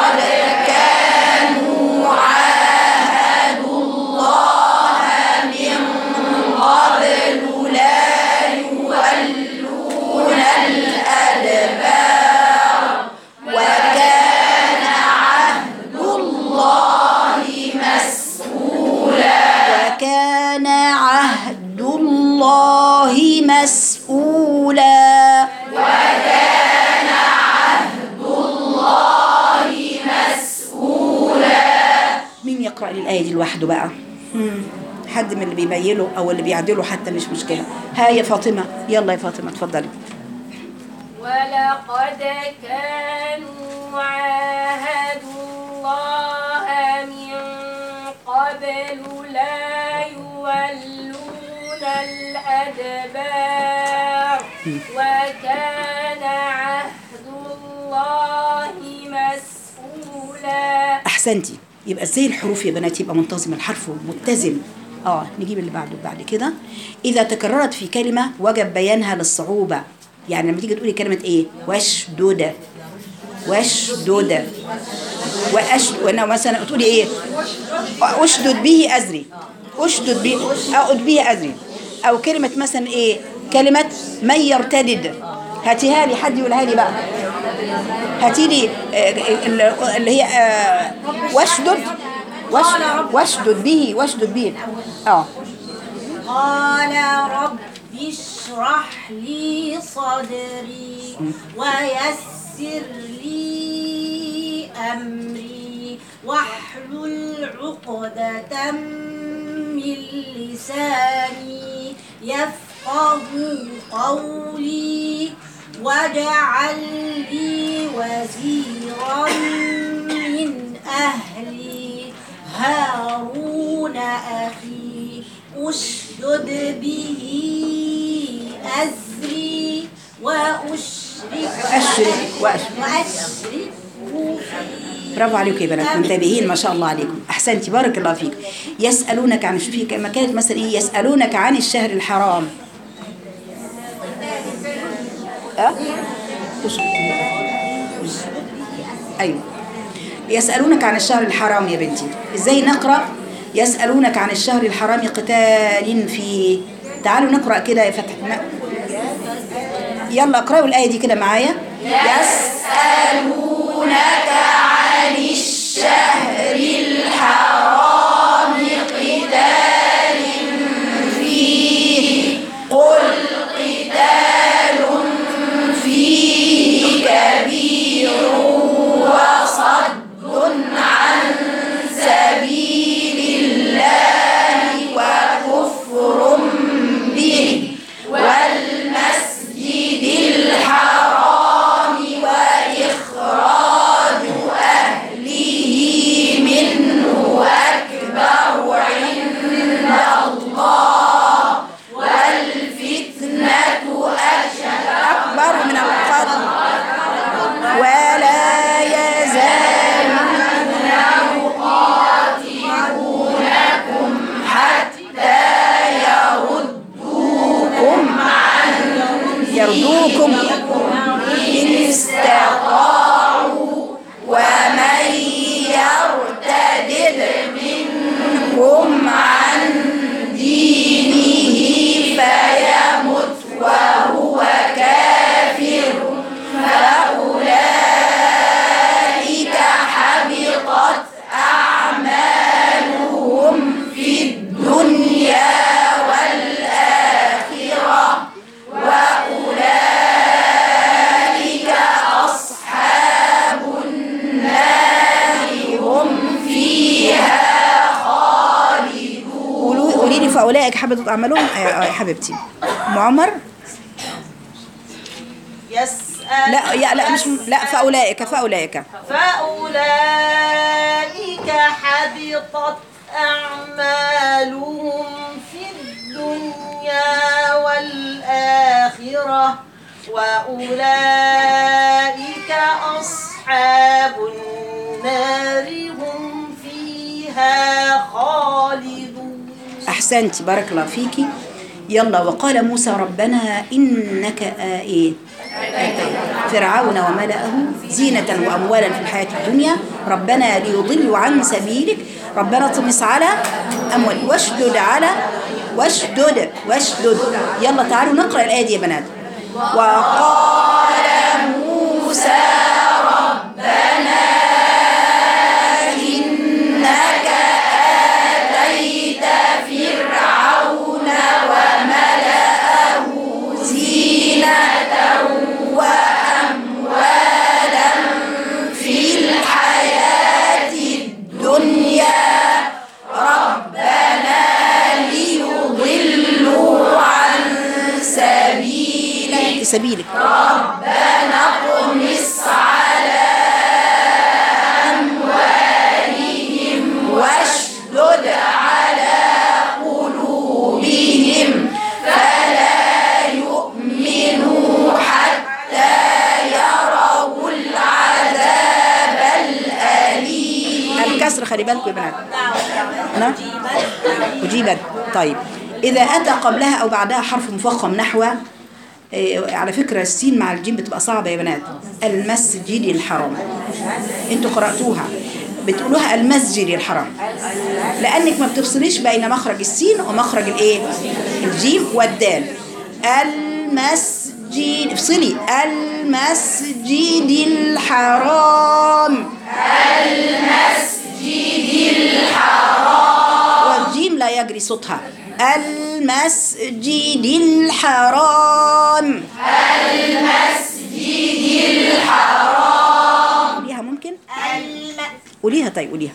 الآية دي لوحده بقى مم. حد من اللي بيبينه أو اللي بيعدله حتى مش مشكلة ها يا فاطمة يلا يا فاطمة اتفضلي ولقد كانوا عاهدوا الله من قبل لا يولون الأدبار وكان عهد الله مسؤولا أحسنتي يبقى ازاي الحروف يا بنات يبقى منتظم الحرف متزن اه نجيب اللي بعده بعد كده اذا تكررت في كلمه وجب بيانها للصعوبه يعني لما تيجي تقولي كلمه ايه واشدد واشدد واش وانا مثلا تقولي ايه اشدد به ازري اشدد به اقد به ازري او كلمه مثلا ايه كلمه من يرتدد هاتيها لي حد يقولها لي بقى هاتي لي آه، اللي اللي هي آه، واشدد واشدد واشدد به واشدد به اه قال رب اشرح لي صدري ويسر لي أمري واحلل عقدة من لساني يفقه قولي واجعل لي وزيرا من أهلي هارون أخي أشدد به أزري وأشرك أشرك وأشرك وأشركه في برافو عليكم يا بنات منتبهين ما شاء الله عليكم احسنتي بارك الله فيك يسالونك عن شوفي كما كانت مثلا ايه يسالونك عن الشهر الحرام أه؟ ايوه يسالونك عن الشهر الحرام يا بنتي ازاي نقرا يسالونك عن الشهر الحرام قتال فيه تعالوا نقرا كده يا فتح ن- يلا اقراوا الايه دي كده معايا أكبر من القتل ولا يزال يردوكم إن استطاعوا ومن يرتد منكم عن دينه فيمت وهو كافر فأولئك حبطت أعمالهم في الدنيا والآخرة وأولئك أصحاب النار هم فيها خالدون قولي لي فأولئك حبطت أعمالهم آه، آه، يا حبيبتي أم عمر يسأل لا يا لا مش لا فأولئك فأولئك فأولئك حبطت أعمالهم في الدنيا والآخرة وأولئك أصحاب النار هم فيها خالدون أحسنتي بارك الله فيكي يلا وقال موسى ربنا إنك آه إيه فرعون وملأه زينة وأموالا في الحياة الدنيا ربنا ليضلوا عن سبيلك ربنا اطمس على أموال واشدد على واشدد واشدد يلا تعالوا نقرأ الآية دي يا بنات وقال موسى ربنا إنك آتيت فرعون وملأه زينة وأموالا في الحياة الدنيا خلي بالكم يا بنات نعم أجيبت طيب إذا أتى قبلها أو بعدها حرف مفخم نحو إيه، على فكرة السين مع الجيم بتبقى صعبة يا بنات المسجد الحرام انتوا قرأتوها بتقولوها المسجد الحرام لأنك ما بتفصليش بين مخرج السين ومخرج الايه الجيم والدال المسجد افصلي المسجد الحرام والجيم لا يجري صوتها المسجد الحرام المسجد الحرام قوليها ممكن قوليها طيب قوليها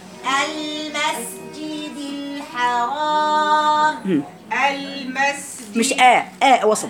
المسجد الحرام مم. المسجد مش آ آ وسط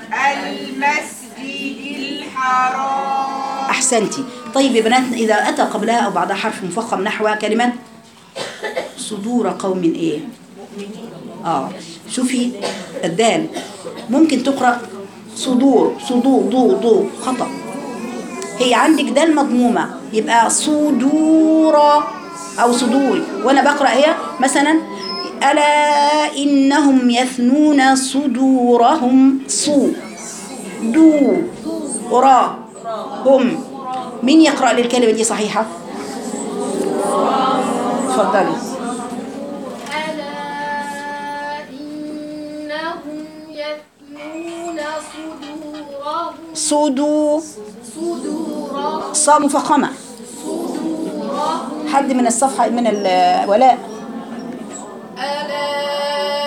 المسجد الحرام أحسنتي طيب يا بنات إذا أتى قبلها أو بعدها حرف مفخم نحو كلمة صدور قوم إيه آه شوفي الدال ممكن تقرأ صدور صدور ضو ضو خطأ هي عندك دال مضمومة يبقى صدور أو صدور وأنا بقرأ هي مثلا ألا إنهم يثنون صدورهم صو دو را هم مين يقرأ لي الكلمة دي صحيحة؟ اتفضلي ألا إنهم يثنون صدورهم صدو صدورهم صا مفخمة حد من الصفحة من الولاء ألا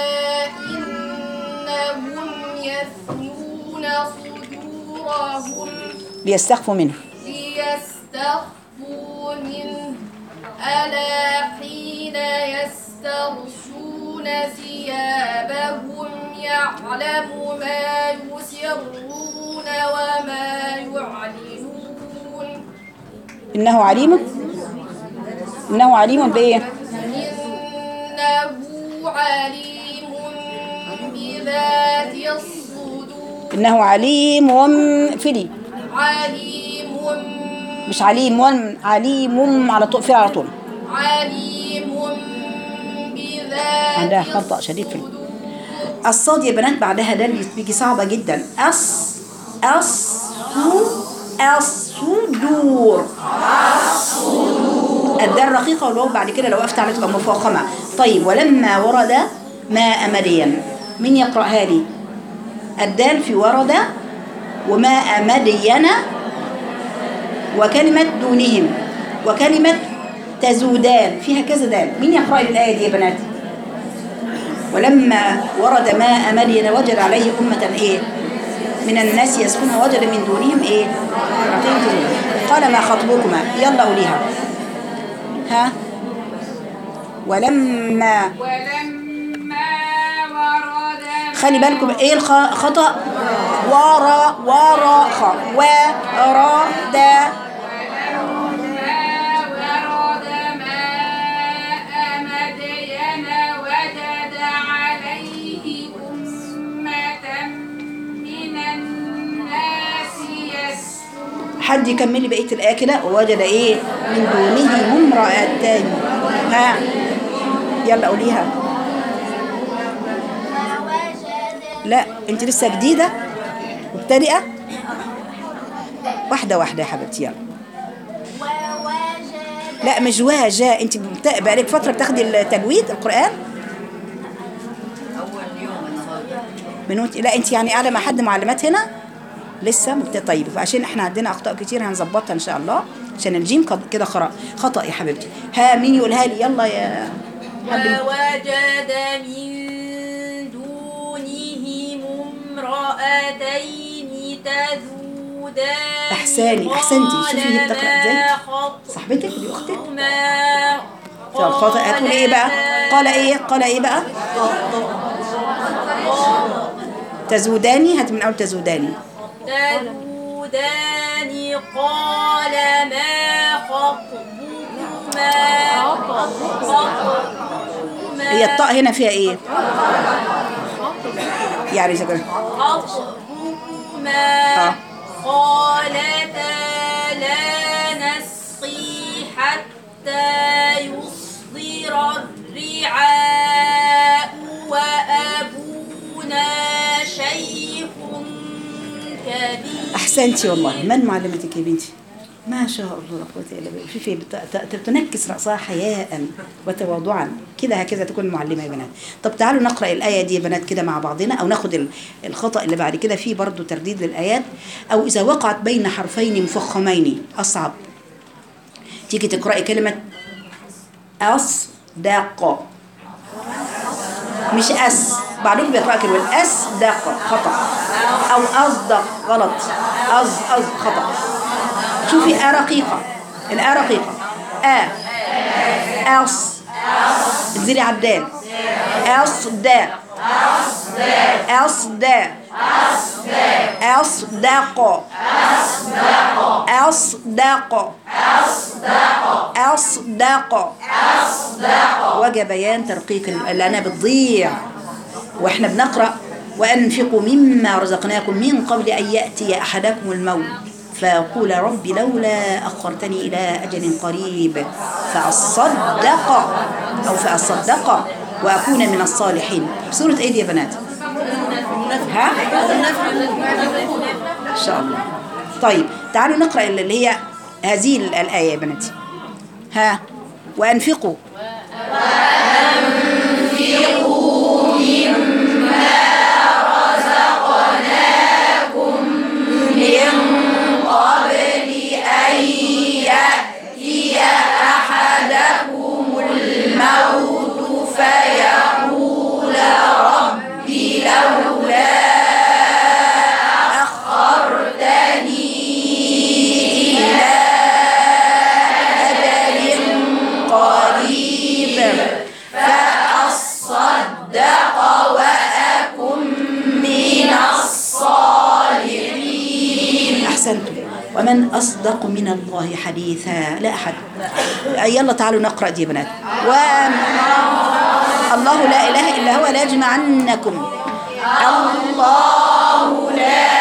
إنهم يثنون صدورهم ليستخفوا منه ليستخفوا منه ألا حين يستغشون ثيابهم يعلم ما يسرون وما يعلنون إنه عليم إنه عليم بإيه؟ إنه عليم بذات الصدور إنه عليم فدي عليم مش عليم وم عليم على طول في على طول عليم بذات عندها خطأ شديد في الصاد يا بنات بعدها دال بيجي صعبة جدا أص أص الصدور الدال رقيقة والواو بعد كده لو وقفت عليها تبقى مفخمة طيب ولما ورد ماء مدين مين يقرأها لي الدال في ورد وماء مدين وكلمة دونهم وكلمة تزودان فيها كذا دال مين يقرأ لي الآية دي يا بنات ولما ورد ماء مدين وجد عليه أمة إيه من الناس يسكن وجد من دونهم إيه امرأتين تزودان قال ما خطبكما يلا قوليها ها ولما ولما ورد خلي بالكم ايه الخطأ ورا ورا خ ورا دا ما ورد ماء مدين وجد عليه أمة من الناس يسكن حد يكمل لي بقيه الايه كده ووجد ايه من دونهم امرأتان ها يلا قوليها لا انت لسه جديده مبتدئه واحده واحده يا حبيبتي يلا لا مش واجا انت بت- بقالك فتره بتاخدي التجويد القران من وانت لا انت يعني قاعده مع حد معلمات هنا لسه مبت... طيب فعشان احنا عندنا اخطاء كتير هنظبطها ان شاء الله عشان الجيم قد- كده خرا خطا يا حبيبتي ها مين يقولها لي يلا يا حد ووجد من دونهم امرأتين تذودان أحساني، أحسنتي. شوفي هي بتقرأ إزاي. قال ما صاحبتك دي اختك خطبكما طب الخطا هتقول ايه بقى قال ايه قال ايه بقى تزوداني هات من اول تزوداني تذودان قال ما خطبكما خطبكما هي الطاء هنا فيها ايه يعني شكرا خطبكما آه. قالتا لا نسقي حتى يصدر احسنتي والله من معلمتك يا بنتي ما شاء الله لا قوه الا بالله شوفي بت- ت- تنكس راسها حياء وتواضعا كده هكذا تكون المعلمه يا بنات طب تعالوا نقرا الايه دي يا بنات كده مع بعضنا او ناخد ال- الخطا اللي بعد كده فيه برضو ترديد للايات او اذا وقعت بين حرفين مفخمين اصعب تيجي تقراي كلمه اصدق مش اس بعضهم بيقرأ كلمة اس دق خطأ أو أصدق غلط أز أز خطأ شوفي آ رقيقة الآ رقيقة آ أص انزلي على الدال أص دا أص دا أصدق أصدق أصدق وجب بيان ترقيق ال- لأنها بتضيع واحنا بنقرأ وأنفقوا مما رزقناكم من قبل أن يأتي أحدكم الموت فيقول رب لولا أخرتني إلى أجل قريب فأصدق أو فأصدق وأكون من الصالحين سورة إيه دي يا بنات؟ ها؟ إن شاء الله طيب تعالوا نقرأ اللي هي هذه الآية يا بناتي ها وأنفقوا قريب فأصدق وأكن من الصالحين أحسنتم ومن أصدق من الله حديثا لا أحد يلا تعالوا نقرأ دي يا بنات و الله لا إله إلا هو لا يجمعنكم الله لا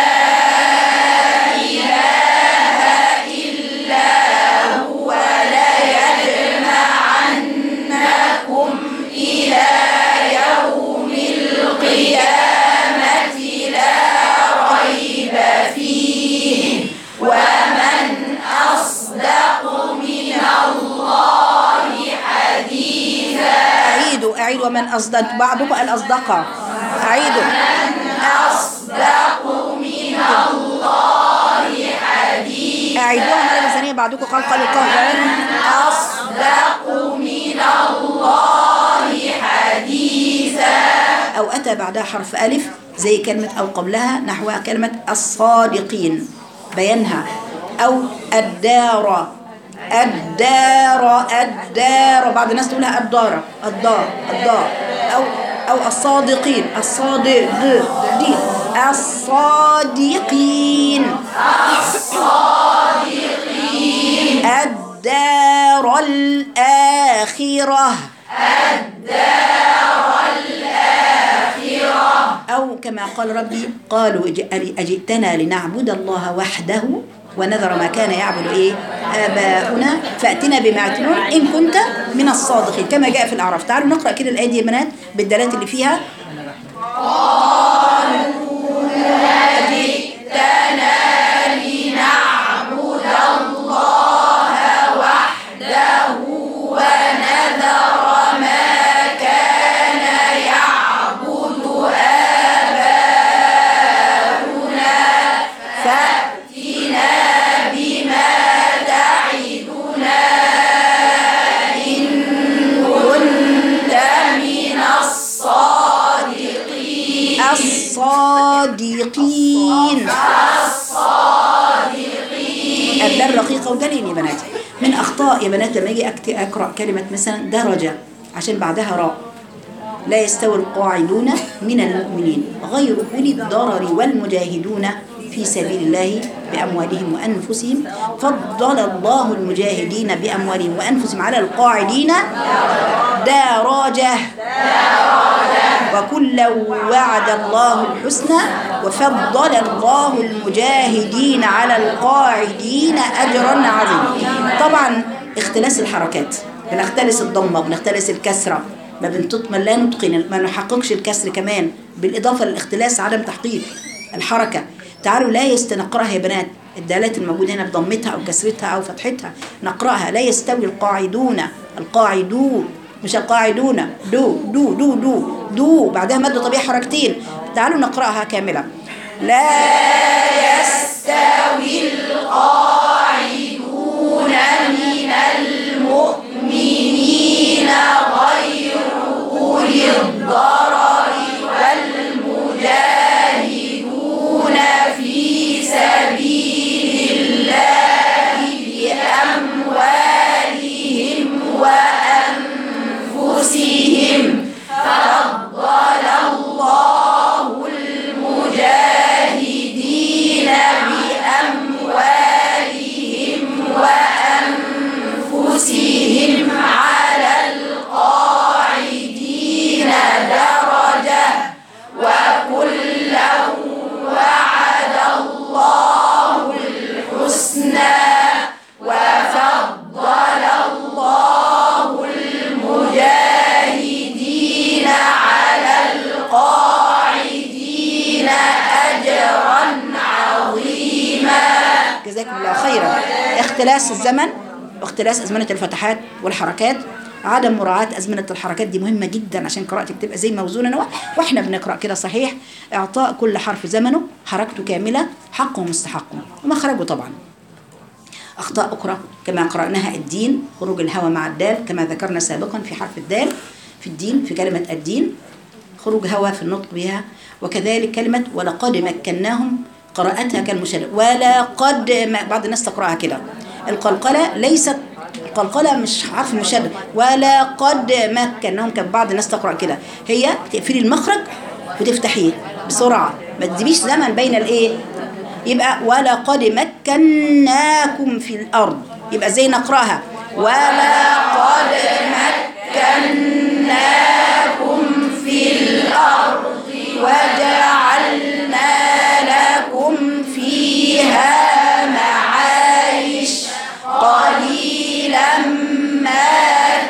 أعيدوا أعيدوا ومن أصدق بعضكم قال أصدق أعيدوا أصدق من الله حديثا أعيدوها مرة ثانية بعضكم قال قالوا قال أصدق من الله حديثا أو أتى بعدها حرف ألف زي كلمة أو قبلها نحو كلمة الصادقين بيانها أو الدار الدار الدار بعض الناس تقولها الدار الدار الدار أو أو الصادقين الصادق د دي الصادقين الصادقين الدار الآخرة أو كما قال ربي قالوا أج- أجئتنا لنعبد الله وحده ونذر ما كان يعبد إيه آباؤنا فأتنا بما يعتنون إن كنت من الصادقين كما جاء في الأعراف تعالوا نقرأ كده الآية دي يا بنات بالدلالات اللي فيها الصادقين الدال رقيقة ودليل يا بناتي من أخطاء يا بنات لما أجي أكت- أقرأ كلمة مثلا درجة عشان بعدها راء لا يستوي القاعدون من المؤمنين غير أولي الضرر والمجاهدون في سبيل الله بأموالهم وأنفسهم فضل الله المجاهدين بأموالهم وأنفسهم على القاعدين درجة وكلا وعد الله الحسنى وفضل الله المجاهدين على القاعدين أجرا عظيما طبعا اختلاس الحركات بنختلس الضمة وبنختلس الكسرة ما بنطق ما لا نتقن ما نحققش الكسر كمان بالإضافة للاختلاس عدم تحقيق الحركة تعالوا لا يست نقراها يا بنات الدالات الموجودة هنا بضمتها أو كسرتها أو فتحتها نقرأها لا يستوي القاعدون القاعدون مش القاعدون دو دو دو دو دو بعدها مد طبيعي حركتين تعالوا نقرأها كاملة لا يستوي القاعدون من المؤمنين غير أولي الضرر والمجاهدون في سبيل الله بأموالهم وأنفسهم فضل الله المجاهدين بأموالهم وأنفسهم على القاعدين درجة وكلا وعد الله الحسنى وفضل الله المجاهدين على القاعدين أجرا عظيما جزاكم الله خيرا اختلاس الزمن واختلاس أزمنة الفتحات والحركات عدم مراعاة أزمنة الحركات دي مهمة جدا عشان قراءتك تبقى زي موزونة واحنا بنقرأ كده صحيح إعطاء كل حرف زمنه حركته كاملة حقه ومستحقه ومخرجه طبعا أخطاء أخرى كما قرأناها الدين خروج الهوى مع الدال كما ذكرنا سابقا في حرف الدال في الدين في كلمة الدين خروج هوى في النطق بها وكذلك كلمة ولقد مكناهم قراءتها كالمشدد ولقد ما بعض الناس تقرأها كده القلقلة ليست القلقلة مش حرف مشدد ولقد مكناهم كان بعض الناس تقرأ كده هي تقفلي المخرج وتفتحيه بسرعة ما تجيبيش زمن بين الايه يبقى ولقد مكناكم في الأرض يبقى زي نقرأها ولقد مكناكم في الأرض وجعلنا لكم فيها معايش قليلا ما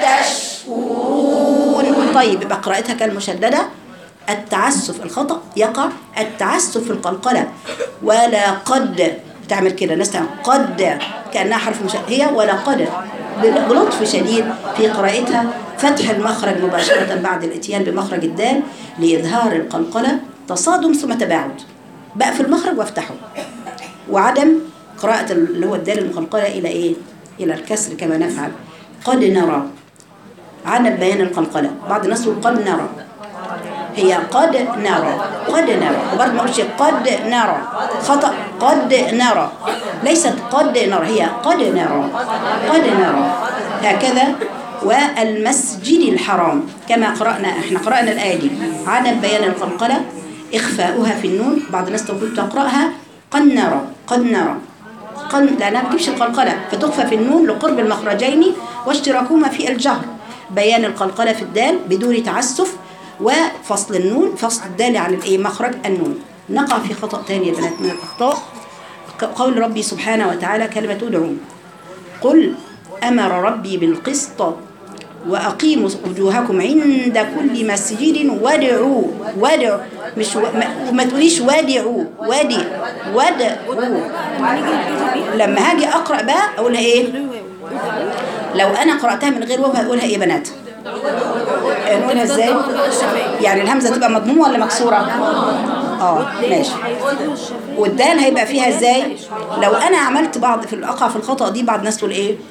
تشكرون طيب يبقى قراءتها كالمشددة التعسف الخطأ يقع التعسف في القلقلة ولا قد بتعمل كده الناس تعمل قد كأنها حرف مشدد هي ولا قد بلطف شديد في قراءتها فتح المخرج مباشرة بعد الاتيان بمخرج الدال لإظهار القلقلة تصادم ثم تباعد بقفل المخرج وافتحه وعدم قراءة اللي هو الدال المقلقلة إلى إيه؟ إلى الكسر كما نفعل قد نرى عدم بيان القلقلة بعض الناس يقول قد نرى هي قد نرى قد نرى وبرضه ما قلتش قد نرى خطأ قد نرى ليست قد نرى هي قد نرى قد نرى هكذا والمسجد الحرام كما قرأنا احنا قرأنا الآية دي عدم بيان القلقلة إخفاؤها في النون بعض الناس تقول تقرأها قد نرى قد نرى قد لأنها ما بتجيبش القلقلة فتخفى في النون لقرب المخرجين واشتراكهما في الجهر بيان القلقلة في الدال بدون تعسف وفصل النون فصل الدال عن الايه مخرج النون نقع في خطأ ثاني يا بنات من الأخطاء قول ربي سبحانه وتعالى كلمة ادعوا قل أمر ربي بالقسط وأقيموا وجوهكم عند كل مسجد وادعوا وادعوا مش و... ما, ما تقوليش وادعوا وادي وادعوا لما هاجي أقرأ بقى أقولها إيه لو أنا قرأتها من غير واو هقولها إيه يا بنات نقولها ازاي يعني الهمزه تبقى مضمومه ولا مكسوره اه ماشي والدال هيبقى فيها ازاي لو انا عملت بعض في الاقع في الخطا دي بعض الناس تقول ايه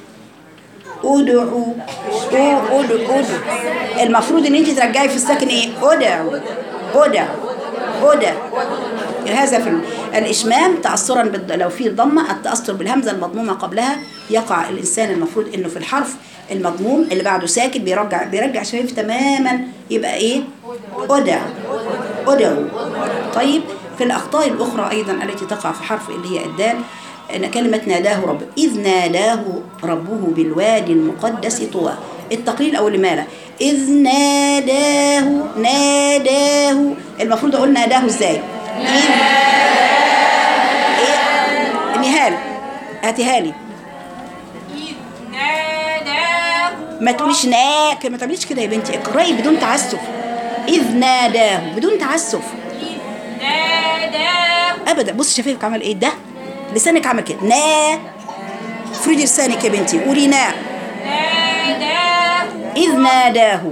ادعوا ادعوا ادعوا المفروض ان انت ترجعي في الساكن ايه ادعوا ادعوا ادعوا هذا في الإشمام تأثرا بال... لو في ضمة التأثر بالهمزة المضمومة قبلها يقع الإنسان المفروض إنه في الحرف المضموم اللي بعده ساكن بيرجع بيرجع شفايف تماما يبقى إيه؟ أدع أدعو طيب في الأخطاء الأخرى أيضا التي تقع في حرف اللي هي الدال أن كلمة ناداه رب إذ ناداه ربه بالوادي المقدس طوى التقليل أو لماذا إذ ناداه ناداه المفروض أقول ناداه إزاي إذ إيه؟ نهال هاتيها لي ما تقوليش ناك ما تعمليش كده يا بنتي اقرأي بدون تعسف إذ ناداه بدون تعسف ناداه ابدا بص شفايفك عمل ايه ده لسانك عمل كده نا افردي لسانك يا بنتي قولي نا ناداه اذ ناداه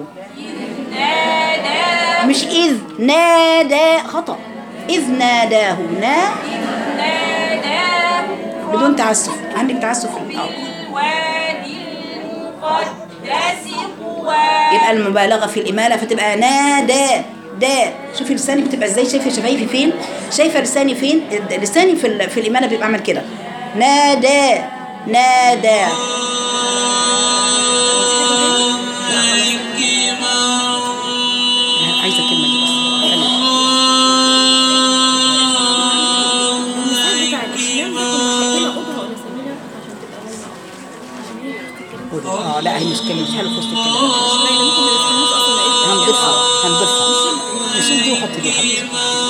ناداه مش اذ نادى خطا اذ ناداه نا ناداه بدون تعسف عندك تعسف في الأول. الوادي المقدس طوى يبقى المبالغه في الاماله فتبقى نادى دا شوفي لساني بتبقى ازاي شايفه شفايفي فين شايفه لساني فين لساني في ال- في الاماله بيبقى عامل كده نادى نادى عايزه الكلمه دي بس المثال بتاع الاسلام ده كنا حاطينها قدوه ولا سبيله عشان تبقى عشان هي تفتكر اه لا هي مش كلمه مش حلوه في وسط الكلام مش باينه ممكن ما نفهموش اصلا ايه هنضيفها هنضيفها نشيل دي وحط دي حبيبتي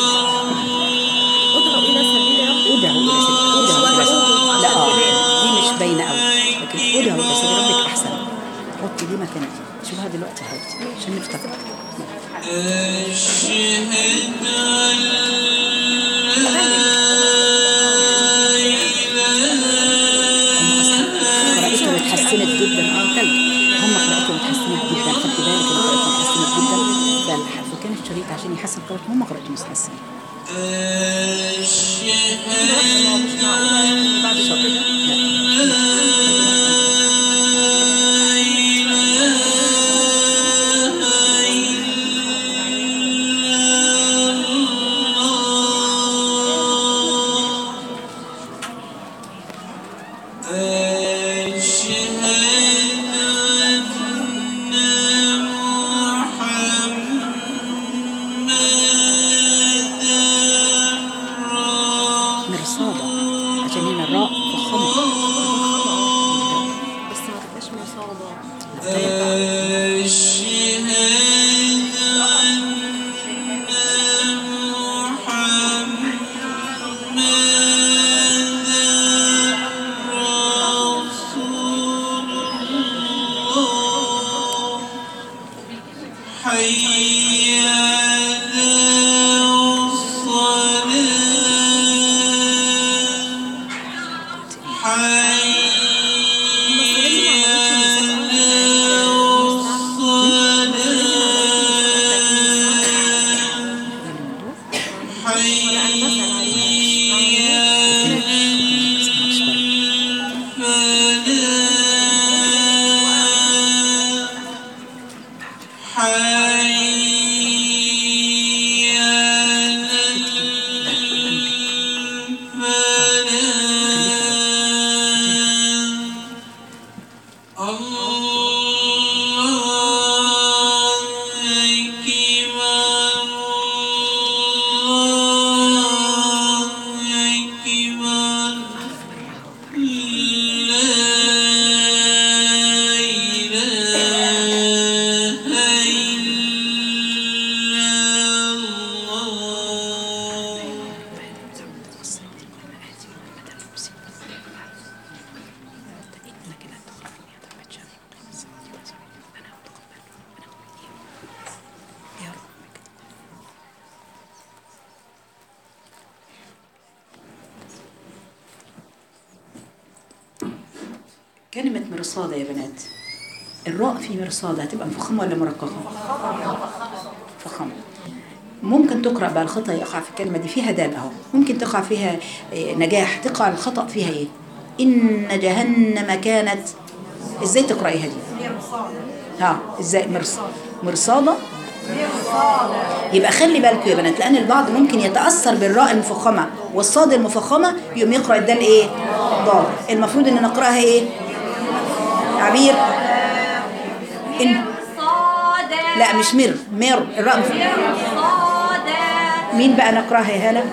ادعو الى سبيل ربك ادعوا الى سبيل ادعوا الى سبيل عشان لا اه تبان. دي مش باينه قوي لكن ادعوا الى سبيل ربك احسن حطي دي مكان دي شوفها دلوقتي يا حبيبتي عشان نفتكر قراءتهم اتحسنت جدا اه تلج هم قراءتهم اتحسنت جدا خدت بالك ان قراءتهم اتحسنت جدا فالح- فكان الشريط عشان يحسن قراءتهم هم قراءتهم اتحسنت مش معقوله يعني بعد كده مرصادة عشان هنا الراء فخمة بس ما تبقاش مصابه كلمة مرصادة يا بنات الراء في مرصادة هتبقى مفخمة ولا مرققة؟ فخمة ممكن تقرأ بقى الخطأ يقع في الكلمة دي فيها دال أهو ممكن تقع فيها إيه، نجاح تقع الخطأ فيها إيه؟ إن جهنم كانت إزاي تقرأيها دي؟ ها إزاي مرص مرصادة يبقى خلي بالكم يا بنات لأن البعض ممكن يتأثر بالراء المفخمة والصاد المفخمة يقوم يقرأ الدال إيه؟ ضاد المفروض إن نقرأها إيه؟ عبير إن صادة لا مش مر مر الراء مف... صادة مين بقى نقراها يا هلا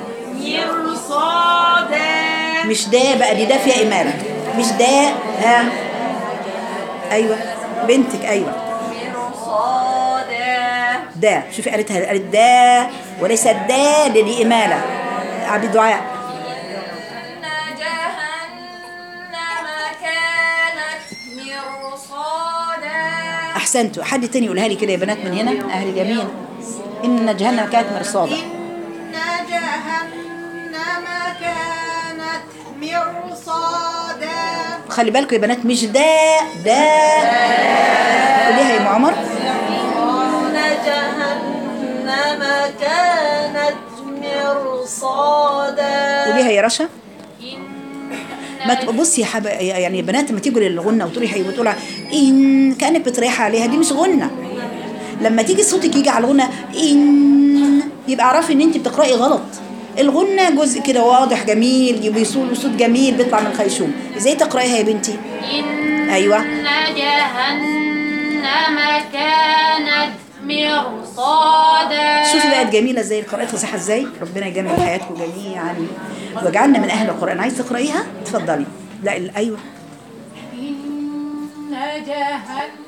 مرصادة مش دا بقى دي دا فيها إمالة مش دا ها أيوة بنتك أيوة مرصادة دا شوفي قالتها قالت دا وليس دا دي إمالة عبد دعاء إن جهنم كانت مرصادا أحسنتوا حد تاني يقولها لي كده يا بنات من هنا أهل اليمين إن جهنم كانت مرصادة إن جهنم كانت مرصادا خلي بالكم يا بنات مش دا دا قوليها يا ام عمر إن جهنم كانت مرصادا قوليها يا رشا ما تبقى بصي يا حب... يعني يا بنات لما تيجوا للغنه وتروحي حي وتقولي ان كانك بتريحي عليها دي مش غنه لما تيجي صوتك يجي على الغنه ان يبقى اعرفي ان انت بتقراي غلط الغنه جزء كده واضح جميل بيصول صوت جميل بيطلع من الخيشوم ازاي تقرايها يا بنتي إن ايوه جهنم كانت مرصادا شوفي بقت جميله ازاي قراءتها صح ازاي ربنا يجمل حياتكم جميعا واجعلنا من اهل القران عايز تقرايها اتفضلي لا ال- ايوه إن جهنم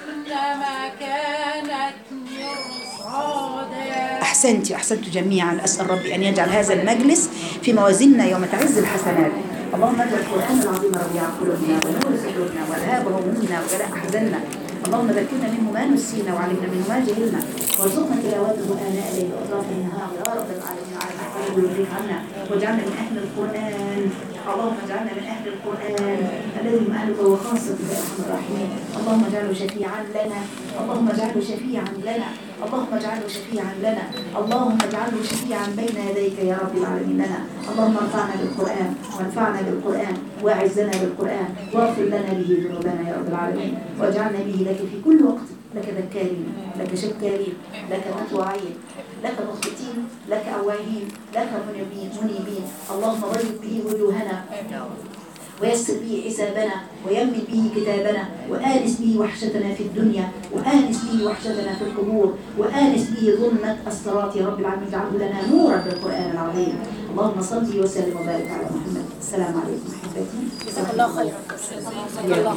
كانت مرصادا احسنتي احسنتوا جميعا اسال ربي ان يجعل هذا المجلس في موازيننا يوم تعز الحسنات اللهم اجعل القران العظيم ربيع قلوبنا ونور صدورنا والهاب همومنا وجلاء احزاننا اللهم ذكرنا منه ما نسينا وعلمنا منه ما جهلنا وارزقنا تلاوته اناء الليل واطراف النهار يا رب العالمين على احوال ويرضيك عنا واجعلنا من اهل القران اللهم اجعلنا من اهل القران الذي هم اهلك وخاصتك يا ارحم الراحمين اللهم اجعله شفيعا لنا اللهم اجعله شفيعا لنا اللهم اجعله شفيعا لنا اللهم اجعله شفيعا بين يديك يا رب العالمين لنا اللهم ارفعنا بالقران وانفعنا بالقران واعزنا بالقران واغفر لنا به ذنوبنا يا رب العالمين واجعلنا به لك في كل وقت لك ذكارين لك شكارين لك مطوعين لك مخبتين لك أواهين لك منيبين منيبين اللهم بيض به وجوهنا ويسر به حسابنا ويمن به كتابنا وآنس به وحشتنا في الدنيا وآنس به وحشتنا في القبور وآنس به ظلمة الصراط يا رب العالمين اجعله لنا نورا بالقرآن العظيم اللهم صل وسلم وبارك على محمد السلام عليكم أحبتي جزاك الله خيرا